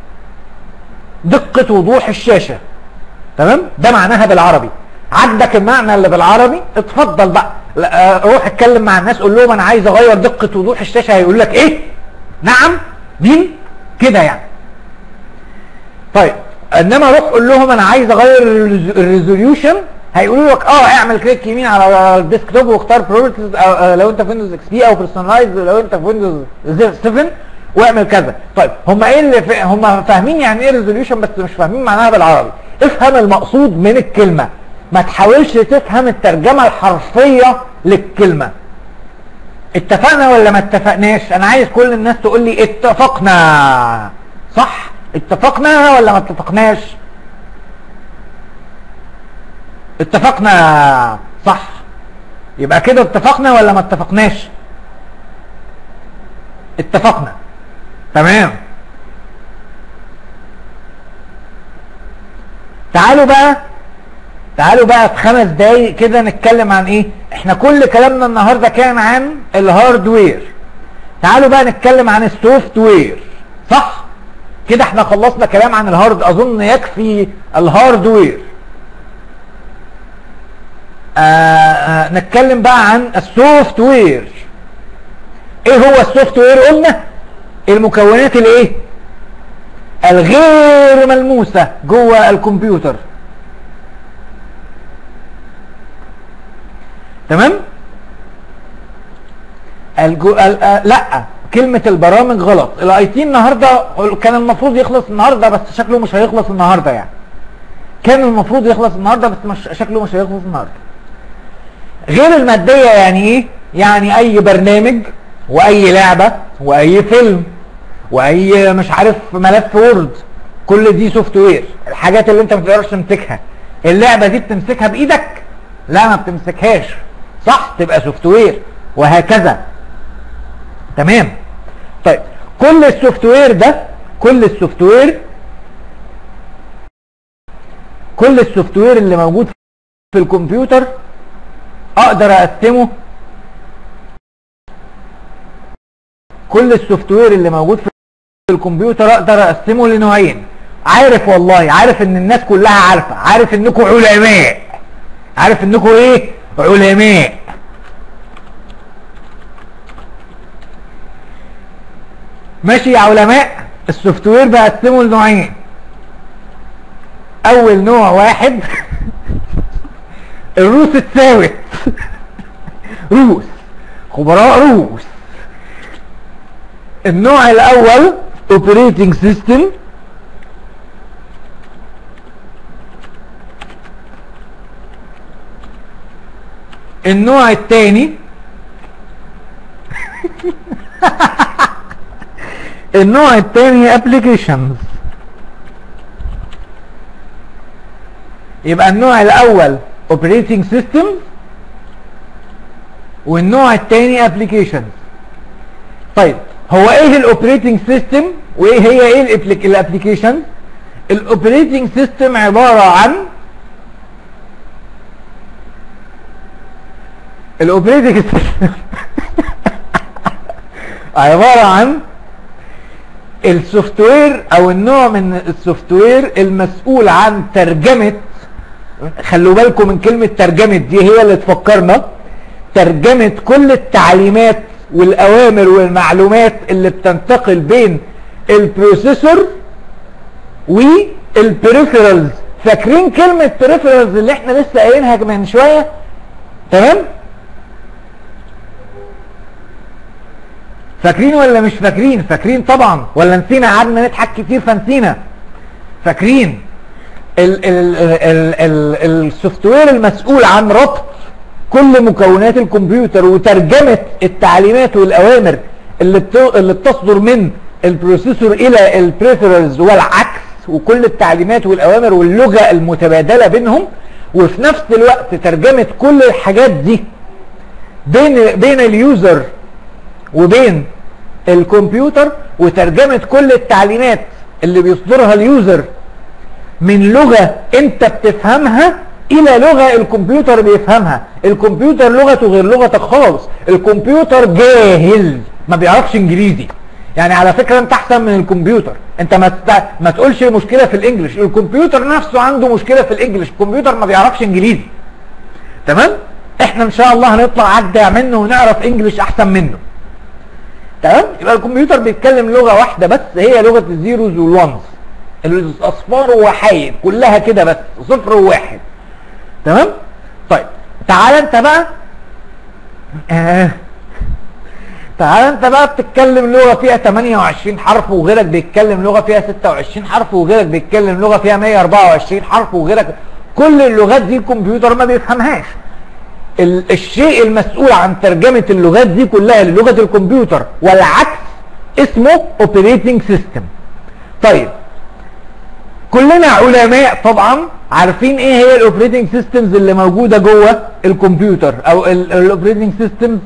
دقة وضوح الشاشة تمام ده معناها بالعربي عجبك المعنى اللي بالعربي اتفضل بقى لا، آه، روح اتكلم مع الناس قول لهم انا عايز اغير دقة وضوح الشاشة هيقول لك ايه نعم مين كده يعني طيب انما روح قول لهم انا عايز اغير الريزوليوشن هيقولوا لك اه اعمل كليك يمين على الديسك توب واختار بروبرتيز لو انت في ويندوز اكس بي او بيرسونلايز لو انت في ويندوز 7 واعمل كذا طيب هم ايه اللي في هم فاهمين يعني ايه ريزوليوشن بس مش فاهمين معناها بالعربي افهم المقصود من الكلمه ما تحاولش تفهم الترجمه الحرفيه للكلمه اتفقنا ولا ما اتفقناش انا عايز كل الناس تقول لي اتفقنا صح اتفقنا ولا ما اتفقناش اتفقنا صح يبقى كده اتفقنا ولا ما اتفقناش اتفقنا تمام تعالوا بقى تعالوا بقى في خمس دقايق كده نتكلم عن ايه احنا كل كلامنا النهارده كان عن الهاردوير تعالوا بقى نتكلم عن السوفت وير صح كده احنا خلصنا كلام عن الهارد اظن يكفي الهاردوير آه آه نتكلم بقى عن السوفت وير ايه هو السوفت وير قلنا المكونات الايه الغير ملموسة جوه الكمبيوتر تمام الجو... ال... آه، لا كلمة البرامج غلط الاي تي النهاردة كان المفروض يخلص النهاردة بس شكله مش هيخلص النهاردة يعني كان المفروض يخلص النهاردة بس مش شكله مش هيخلص النهاردة غير المادية يعني ايه يعني اي برنامج واي لعبة واي فيلم واي مش عارف ملف وورد كل دي سوفت وير الحاجات اللي انت ما تقدرش تمسكها اللعبة دي بتمسكها بايدك لا ما بتمسكهاش صح تبقى سوفت وير وهكذا تمام طيب كل السوفت وير ده كل السوفت وير كل السوفت وير اللي موجود في الكمبيوتر اقدر اقسمه كل السوفت وير اللي موجود في الكمبيوتر اقدر اقسمه لنوعين عارف والله عارف ان الناس كلها عارفه عارف انكم علماء عارف انكم ايه علماء ماشي يا علماء السوفت وير بقسمه لنوعين اول نوع واحد الروس اتساوت روس خبراء روس النوع الاول اوبريتنج سيستم النوع الثاني النوع الثاني ابلكيشنز يبقى النوع الاول اوبريتنج سيستم والنوع الثاني ابلكيشنز طيب هو ايه الاوبريتنج سيستم وايه هي ايه الابلكيشن الاوبريتنج سيستم عباره عن الاوبريتنج سيستم عباره عن السوفت وير او النوع من السوفت وير المسؤول عن ترجمه خلوا بالكم من كلمه ترجمه دي هي اللي تفكرنا ترجمه كل التعليمات والاوامر والمعلومات اللي بتنتقل بين البروسيسور والبريفرالز فاكرين كلمة بريفرالز اللي احنا لسه قايلينها من شوية تمام فاكرين ولا مش فاكرين فاكرين طبعا ولا نسينا قعدنا نضحك كتير فنسينا فاكرين السوفت وير المسؤول عن ربط كل مكونات الكمبيوتر وترجمة التعليمات والأوامر اللي اللي بتصدر من البروسيسور إلى البريفرالز والعكس وكل التعليمات والأوامر واللغة المتبادلة بينهم وفي نفس الوقت ترجمة كل الحاجات دي بين بين اليوزر وبين الكمبيوتر وترجمة كل التعليمات اللي بيصدرها اليوزر من لغة انت بتفهمها الى لغة الكمبيوتر بيفهمها الكمبيوتر لغته غير لغتك خالص الكمبيوتر جاهل ما بيعرفش انجليزي يعني على فكرة انت احسن من الكمبيوتر انت ما تت... ما تقولش مشكلة في الانجليش الكمبيوتر نفسه عنده مشكلة في الانجليش الكمبيوتر ما بيعرفش انجليزي تمام احنا ان شاء الله هنطلع عدى منه ونعرف انجليش احسن منه تمام يبقى الكمبيوتر بيتكلم لغة واحدة بس هي لغة الزيروز والوانز الاصفار وحايد كلها كده بس صفر وواحد تمام طيب تعال انت بقى آه. تعال انت بقى بتتكلم لغه فيها 28 حرف وغيرك بيتكلم لغه فيها 26 حرف وغيرك بيتكلم لغه فيها 124 حرف وغيرك كل اللغات دي الكمبيوتر ما بيفهمهاش الشيء المسؤول عن ترجمه اللغات دي كلها للغه الكمبيوتر والعكس اسمه اوبريتنج سيستم طيب كلنا علماء طبعا عارفين ايه هي الاوبريتنج سيستمز اللي موجوده جوه الكمبيوتر او الاوبريتنج سيستمز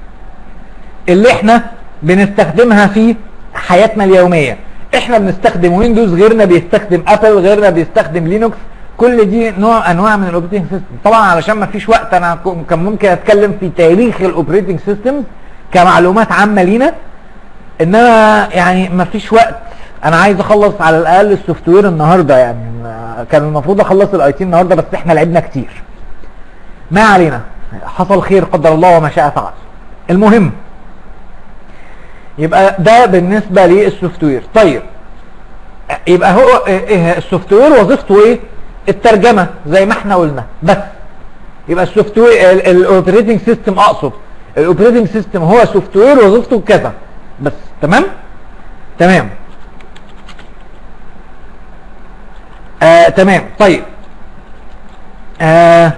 اللي احنا بنستخدمها في حياتنا اليوميه احنا بنستخدم ويندوز غيرنا بيستخدم ابل غيرنا بيستخدم لينوكس كل دي نوع انواع من الاوبريتنج سيستم طبعا علشان ما فيش وقت انا كان ممكن اتكلم في تاريخ الاوبريتنج سيستمز كمعلومات عامه لينا انما يعني ما فيش وقت انا عايز اخلص على الاقل السوفت وير النهارده يعني كان المفروض اخلص الاي تي النهارده بس احنا لعبنا كتير ما علينا حصل خير قدر الله وما شاء فعل المهم يبقى ده بالنسبه للسوفت وير طيب يبقى هو إيه السوفت وير وظيفته ايه الترجمه زي ما احنا قلنا بس يبقى السوفت وير الاوبريتنج سيستم اقصد الاوبريتنج سيستم هو سوفت وير وظيفته كذا بس تمام تمام آه تمام طيب آه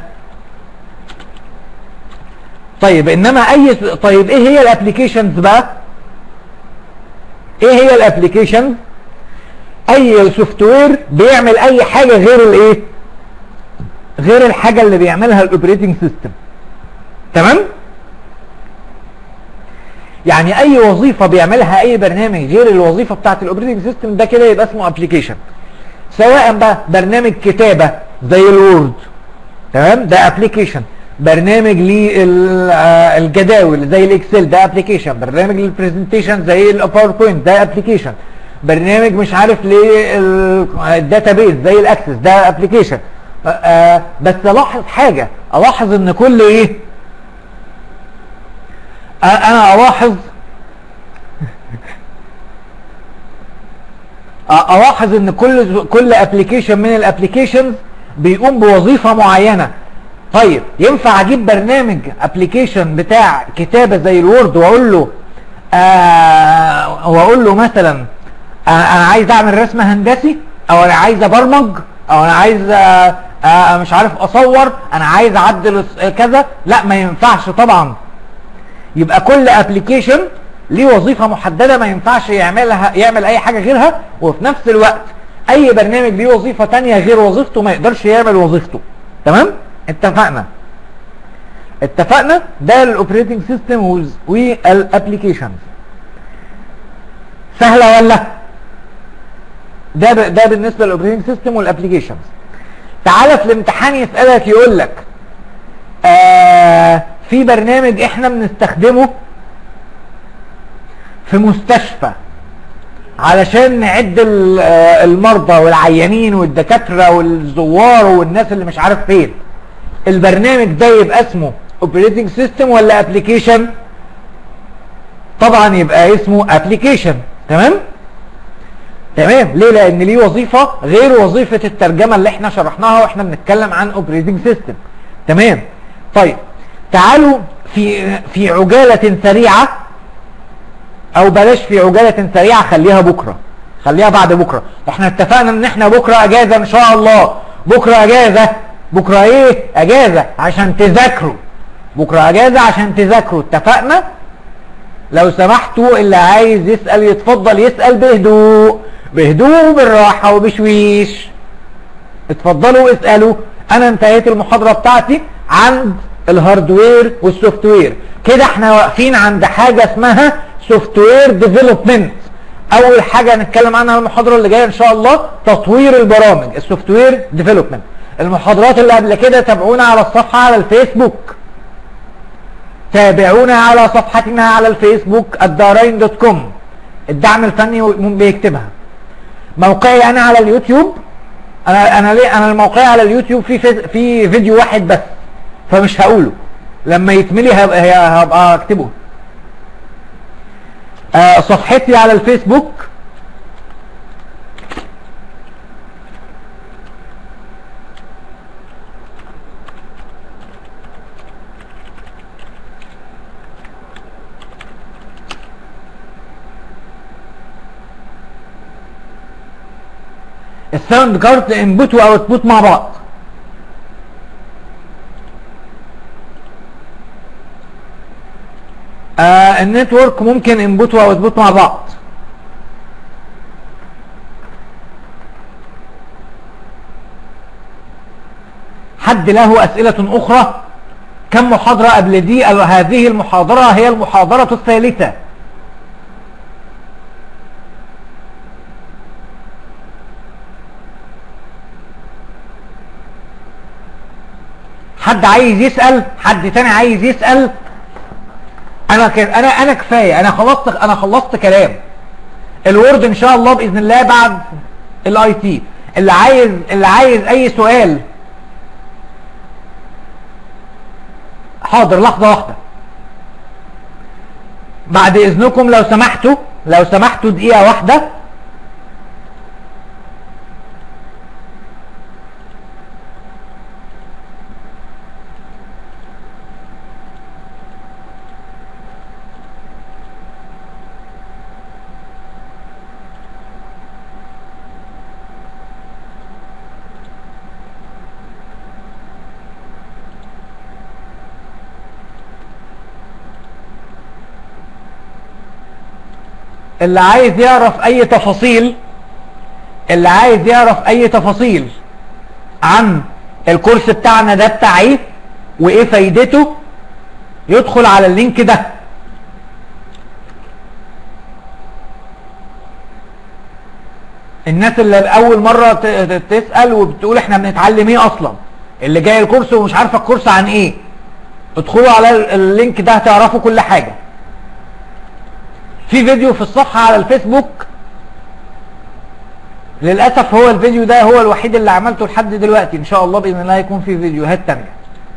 طيب انما اي طيب ايه هي الابلكيشنز بقى ايه هي الابلكيشنز اي سوفت وير بيعمل اي حاجه غير الايه غير الحاجه اللي بيعملها الاوبريتنج سيستم تمام يعني اي وظيفه بيعملها اي برنامج غير الوظيفه بتاعه الاوبريتنج سيستم ده كده يبقى اسمه ابلكيشن سواء بقى برنامج كتابه زي الوورد تمام ده ابلكيشن برنامج للجداول زي الاكسل ده ابلكيشن برنامج للبرزنتيشن زي الباوربوينت ده ابلكيشن برنامج مش عارف للداتابيز زي الاكسس ده ابلكيشن بس الاحظ حاجه الاحظ ان كل ايه انا الاحظ الاحظ ان كل كل ابلكيشن من الابلكيشنز بيقوم بوظيفه معينه طيب ينفع اجيب برنامج ابلكيشن بتاع كتابه زي الوورد واقول له آه واقول له مثلا آه انا عايز اعمل رسم هندسي او انا عايز ابرمج او انا عايز آه آه مش عارف اصور انا عايز اعدل كذا لا ما ينفعش طبعا يبقى كل ابلكيشن ليه وظيفه محدده ما ينفعش يعملها يعمل اي حاجه غيرها وفي نفس الوقت اي برنامج ليه وظيفه ثانيه غير وظيفته ما يقدرش يعمل وظيفته تمام اتفقنا اتفقنا ده الاوبريتنج سيستم والابلكيشنز سهله ولا ده ب... ده بالنسبه للاوبريتنج سيستم والابلكيشنز تعالى في الامتحان يسالك يقول لك آه في برنامج احنا بنستخدمه في مستشفى علشان نعد المرضى والعيانين والدكاتره والزوار والناس اللي مش عارف فين البرنامج ده يبقى اسمه اوبريتنج سيستم ولا ابلكيشن طبعا يبقى اسمه ابلكيشن تمام تمام ليه لان ليه وظيفه غير وظيفه الترجمه اللي احنا شرحناها واحنا بنتكلم عن اوبريتنج سيستم تمام طيب تعالوا في في عجاله سريعه او بلاش في عجاله سريعه خليها بكره خليها بعد بكره احنا اتفقنا ان احنا بكره اجازه ان شاء الله بكره اجازه بكره ايه اجازه عشان تذاكروا بكره اجازه عشان تذاكروا اتفقنا لو سمحتوا اللي عايز يسال يتفضل يسال بهدوء بهدوء وبالراحه وبشويش اتفضلوا اسالوا انا انتهيت المحاضره بتاعتي عند الهاردوير والسوفت وير كده احنا واقفين عند حاجه اسمها سوفت وير ديفلوبمنت اول حاجه هنتكلم عنها المحاضره اللي جايه ان شاء الله تطوير البرامج السوفت وير ديفلوبمنت المحاضرات اللي قبل كده تابعونا على الصفحه على الفيسبوك تابعونا على صفحتنا على الفيسبوك الدارين دوت كوم الدعم الفني بيكتبها موقعي انا على اليوتيوب انا انا ليه انا الموقعي على اليوتيوب في في فيديو واحد بس فمش هقوله لما يتملي هبقى, هبقى اكتبه آه صفحتي على الفيسبوك الساوند كارد انبوت واوتبوت مع بعض آه النتورك ممكن انبوت واوتبوت مع بعض حد له اسئله اخرى كم محاضره قبل دي هذه المحاضره هي المحاضره الثالثه حد عايز يسال حد تاني عايز يسال انا ك... انا انا كفايه انا خلصت انا خلصت كلام الوورد ان شاء الله باذن الله بعد الاي تي اللي عايز اللي عايز اي سؤال حاضر لحظه واحده بعد اذنكم لو سمحتوا لو سمحتوا دقيقة واحدة اللي عايز يعرف اي تفاصيل اللي عايز يعرف اي تفاصيل عن الكورس بتاعنا ده بتاع ايه وايه فايدته يدخل على اللينك ده الناس اللي اول مرة ت- ت- تسأل وبتقول احنا بنتعلم ايه اصلا اللي جاي الكورس ومش عارفة الكورس عن ايه ادخلوا على اللينك ده هتعرفوا كل حاجة في فيديو في الصفحة على الفيسبوك للأسف هو الفيديو ده هو الوحيد اللي عملته لحد دلوقتي إن شاء الله بإذن الله يكون في فيديوهات تانية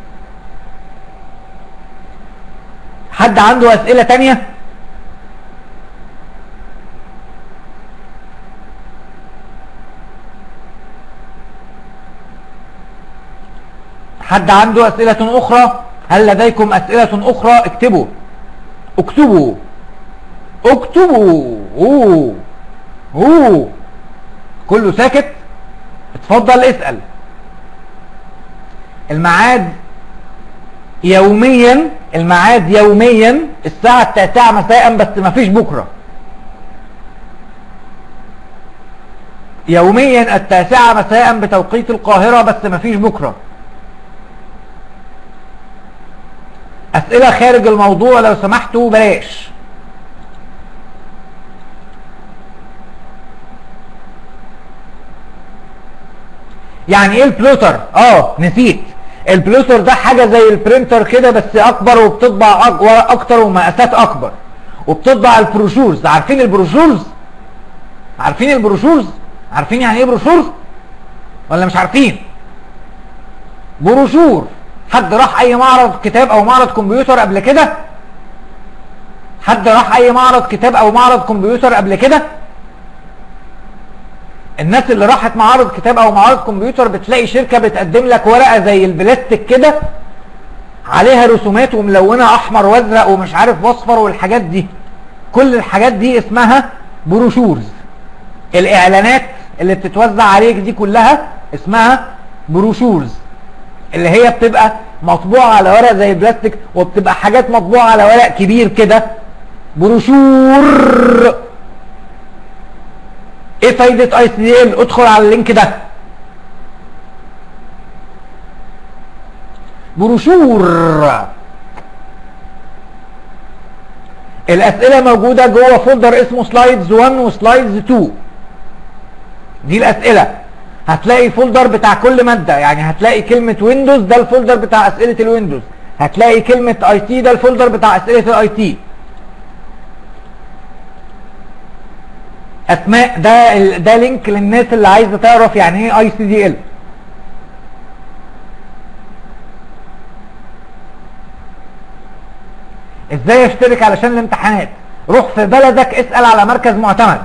حد عنده أسئلة تانية حد عنده أسئلة أخرى هل لديكم أسئلة أخرى اكتبوا اكتبوا اكتبوا اوه اوه كله ساكت اتفضل اسأل الميعاد يوميا الميعاد يوميا الساعة التاسعة مساء بس مفيش بكرة يوميا التاسعة مساء بتوقيت القاهرة بس مفيش بكرة أسئلة خارج الموضوع لو سمحتوا بلاش يعني ايه البلوتر اه نسيت البلوتر ده حاجة زي البرينتر كده بس اكبر وبتطبع أك- ورق اكتر ومقاسات اكبر وبتطبع البروشورز عارفين البروشورز عارفين البروشورز عارفين يعني ايه بروشورز ولا مش عارفين بروشور حد راح اي معرض كتاب او معرض كمبيوتر قبل كده حد راح اي معرض كتاب او معرض كمبيوتر قبل كده الناس اللي راحت معارض كتاب او معارض كمبيوتر بتلاقي شركة بتقدم لك ورقة زي البلاستيك كده عليها رسومات وملونة احمر وازرق ومش عارف واصفر والحاجات دي كل الحاجات دي اسمها بروشورز الاعلانات اللي بتتوزع عليك دي كلها اسمها بروشورز اللي هي بتبقى مطبوعة على ورق زي البلاستيك وبتبقى حاجات مطبوعة على ورق كبير كده بروشور ايه فايدة اي سي دي ال ادخل على اللينك ده بروشور الاسئلة موجودة جوه فولدر اسمه سلايدز 1 وسلايدز 2 دي الاسئلة هتلاقي فولدر بتاع كل مادة يعني هتلاقي كلمة ويندوز ده الفولدر بتاع اسئلة الويندوز هتلاقي كلمة اي تي ده الفولدر بتاع اسئلة الاي تي اسماء ده ال- ده لينك للناس اللي عايزه تعرف يعني ايه اي سي دي ال ازاي اشترك علشان الامتحانات روح في بلدك اسال على مركز معتمد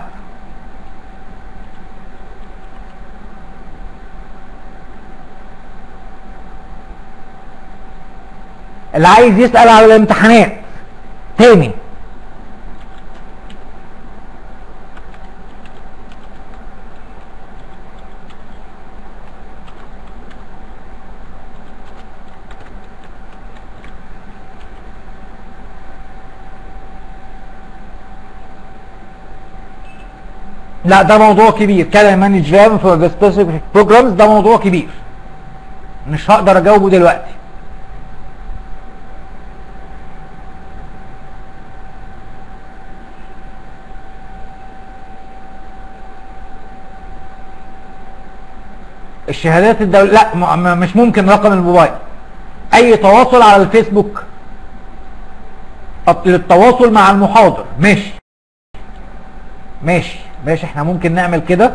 اللي عايز يسال على الامتحانات تاني لا ده موضوع كبير كده مانج فام في سبيسيفيك بروجرامز ده موضوع كبير مش هقدر اجاوبه دلوقتي الشهادات الدولية لا م- م- مش ممكن رقم الموبايل اي تواصل على الفيسبوك أط- للتواصل مع المحاضر ماشي ماشي ماشي احنا ممكن نعمل كده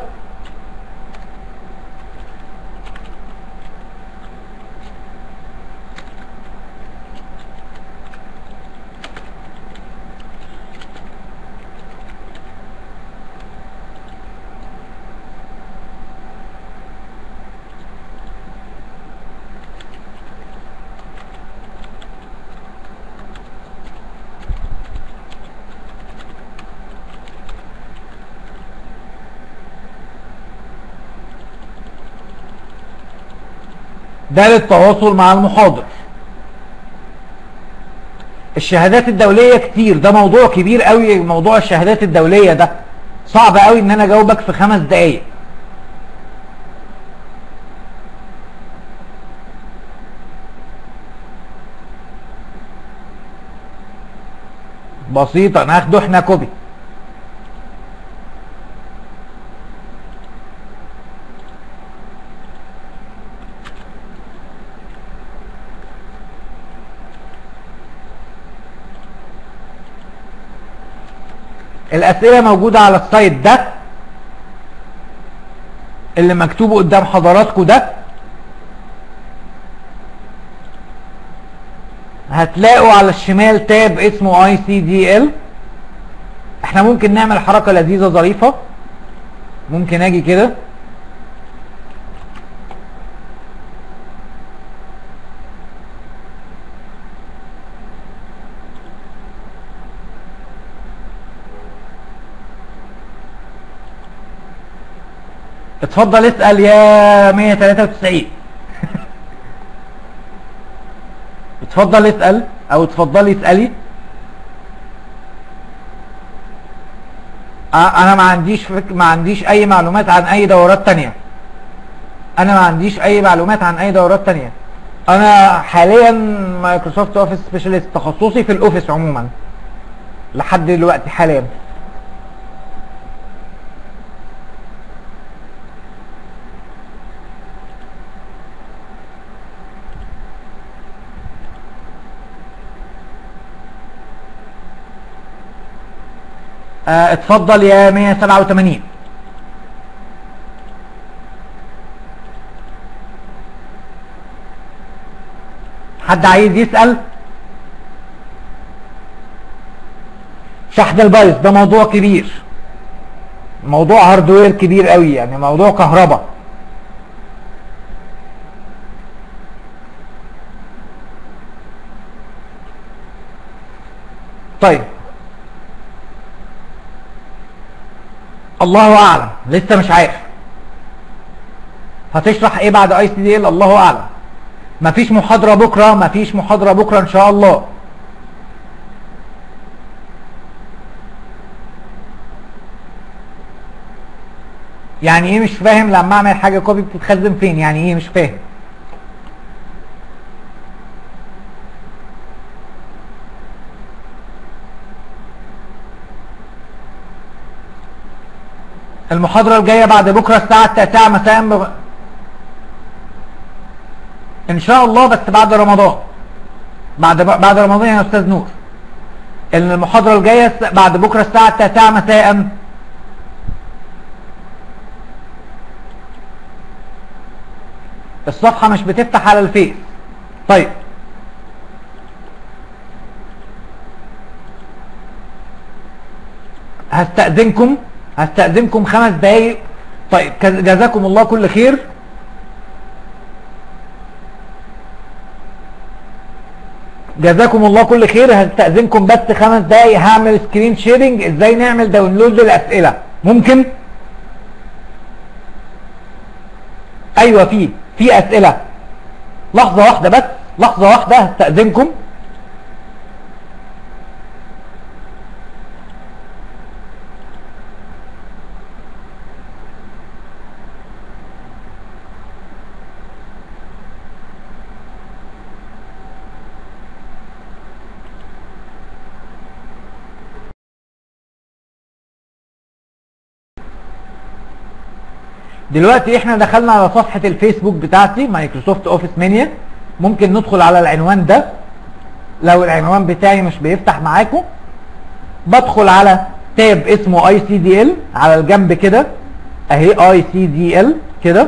ده للتواصل مع المحاضر الشهادات الدولية كتير ده موضوع كبير قوي موضوع الشهادات الدولية ده صعب قوي ان انا اجاوبك في خمس دقايق بسيطة ناخده احنا كوبي الاسئلة موجودة على السايت ده اللي مكتوب قدام حضراتكم ده هتلاقوا على الشمال تاب اسمه اي سي دي ال احنا ممكن نعمل حركة لذيذة ظريفة ممكن اجي كده اتفضل اسأل يا 193 اتفضل اسأل او اتفضلي اسألي اه انا ما عنديش فك... ما عنديش اي معلومات عن اي دورات تانية انا ما عنديش اي معلومات عن اي دورات تانية انا حاليا مايكروسوفت اوفيس سبيشاليست تخصصي في الاوفيس عموما لحد دلوقتي حاليا آه اتفضل يا 187 حد عايز يسأل شحن البايظ ده موضوع كبير موضوع هاردوير كبير قوي يعني موضوع كهرباء طيب الله اعلم لسه مش عارف هتشرح ايه بعد اي سي دي ال الله اعلم مفيش محاضرة بكرة مفيش محاضرة بكرة ان شاء الله يعني ايه مش فاهم لما اعمل حاجة كوبي بتتخزن فين يعني ايه مش فاهم المحاضرة الجاية بعد بكرة الساعة التاسعة مساء بغ... ان شاء الله بس بعد رمضان بعد بعد رمضان يا استاذ نور المحاضرة الجاية بعد بكرة الساعة التاسعة مساء الصفحة مش بتفتح على الفيس طيب هستأذنكم هستأذنكم خمس دقايق طيب جزاكم الله كل خير جزاكم الله كل خير هستأذنكم بس خمس دقايق هعمل سكرين شيرنج ازاي نعمل داونلود للأسئلة ممكن ايوه في في اسئلة لحظة واحدة بس لحظة واحدة هستأذنكم دلوقتي احنا دخلنا على صفحة الفيسبوك بتاعتي مايكروسوفت اوفيس مانيا ممكن ندخل على العنوان ده لو العنوان بتاعي مش بيفتح معاكم بدخل على تاب اسمه اي سي دي ال على الجنب كده اهي اي سي دي ال كده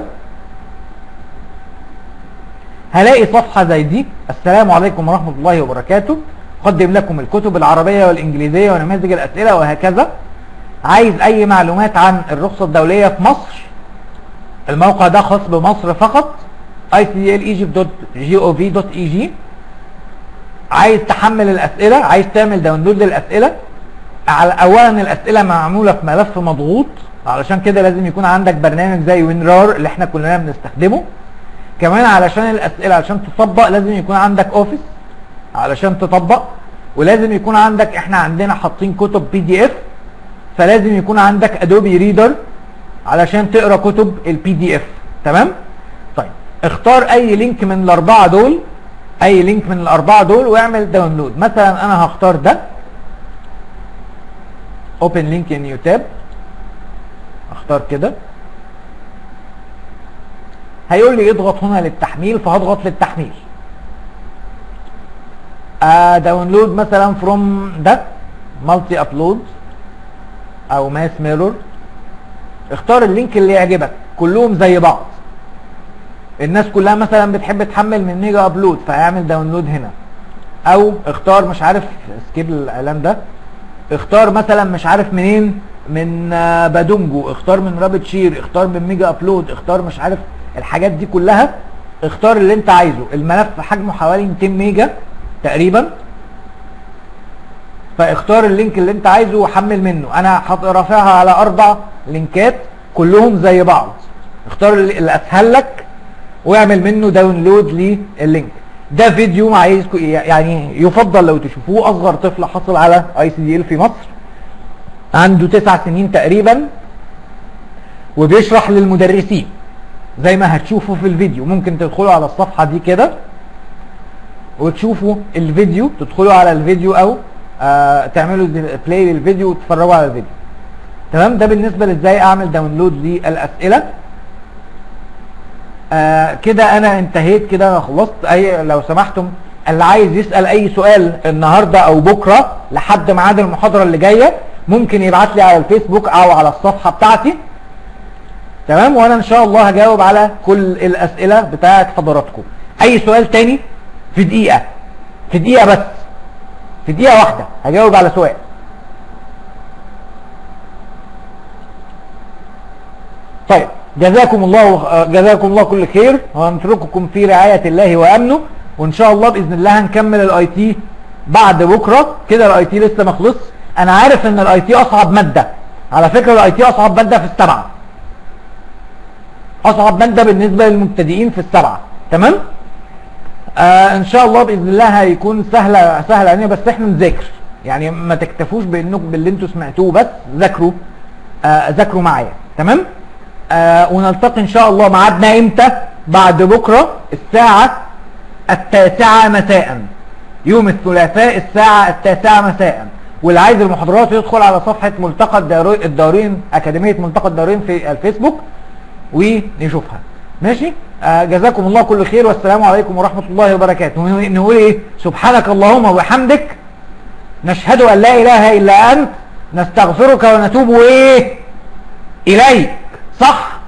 هلاقي صفحة زي دي السلام عليكم ورحمة الله وبركاته اقدم لكم الكتب العربية والانجليزية ونماذج الاسئلة وهكذا عايز اي معلومات عن الرخصة الدولية في مصر الموقع ده خاص بمصر فقط icdlegypt.gov.eg عايز تحمل الاسئلة عايز تعمل داونلود للاسئلة على اولا الاسئلة معمولة في ملف مضغوط علشان كده لازم يكون عندك برنامج زي وينرار اللي احنا كلنا بنستخدمه كمان علشان الاسئله علشان تطبق لازم يكون عندك اوفيس علشان تطبق ولازم يكون عندك احنا عندنا حاطين كتب بي دي اف فلازم يكون عندك ادوبي ريدر علشان تقرا كتب البي دي اف تمام طيب اختار اي لينك من الاربعه دول اي لينك من الاربعه دول واعمل داونلود مثلا انا هختار ده اوبن لينك ان نيو تاب اختار كده هيقول لي اضغط هنا للتحميل فهضغط للتحميل آه داونلود مثلا فروم ده مالتي ابلود او ماس ميرور اختار اللينك اللي يعجبك كلهم زي بعض الناس كلها مثلا بتحب تحمل من ميجا ابلود فاعمل داونلود هنا او اختار مش عارف سكيب الاعلان ده اختار مثلا مش عارف منين من آه، بادونجو اختار من رابط شير اختار من ميجا ابلود اختار مش عارف الحاجات دي كلها اختار اللي انت عايزه الملف حجمه حوالي 200 ميجا تقريبا فاختار اللينك اللي انت عايزه وحمل منه انا حاط- رافعها على اربع لينكات كلهم زي بعض اختار اللي اللي اسهل لك واعمل منه داونلود لللينك ده فيديو عايزكم يعني يفضل لو تشوفوه اصغر طفل حصل على اي سي دي ال في مصر عنده تسع سنين تقريبا وبيشرح للمدرسين زي ما هتشوفوا في الفيديو ممكن تدخلوا على الصفحة دي كده وتشوفوا الفيديو تدخلوا على الفيديو او آه تعملوا بلاي للفيديو وتتفرجوا على الفيديو تمام ده بالنسبة لازاي اعمل داونلود للاسئلة آه كده انا انتهيت كده انا خلصت اي لو سمحتم اللي عايز يسأل اي سؤال النهاردة او بكرة لحد ميعاد المحاضرة اللي جاية ممكن يبعت لي على الفيسبوك او على الصفحة بتاعتي تمام وانا ان شاء الله هجاوب على كل الاسئلة بتاعت حضراتكم اي سؤال تاني في دقيقة في دقيقة بس في دقيقة واحدة هجاوب على سؤال طيب جزاكم الله جزاكم الله كل خير وهنترككم في رعاية الله وامنه وان شاء الله باذن الله هنكمل الاي تي بعد بكره كده الاي تي لسه ما خلصش انا عارف ان الاي تي اصعب ماده على فكره الاي تي اصعب ماده في السبعه اصعب ماده بالنسبه للمبتدئين في السبعه تمام آه ان شاء الله باذن الله هيكون سهله سهله علينا بس احنا نذاكر يعني ما تكتفوش بانكم باللي انتوا سمعتوه بس ذاكروا آه ذاكروا معايا تمام آه ونلتقي ان شاء الله ميعادنا امتى بعد بكره الساعه التاسعه مساء يوم الثلاثاء الساعه التاسعه مساء واللي عايز المحاضرات يدخل على صفحه ملتقى الدارو- الدارين اكاديميه ملتقى الدارين في الفيسبوك ونشوفها ماشي آه جزاكم الله كل خير والسلام عليكم ورحمة الله وبركاته ون- نقول ايه سبحانك اللهم وبحمدك نشهد ان لا اله الا انت نستغفرك ونتوب ايه اليك صح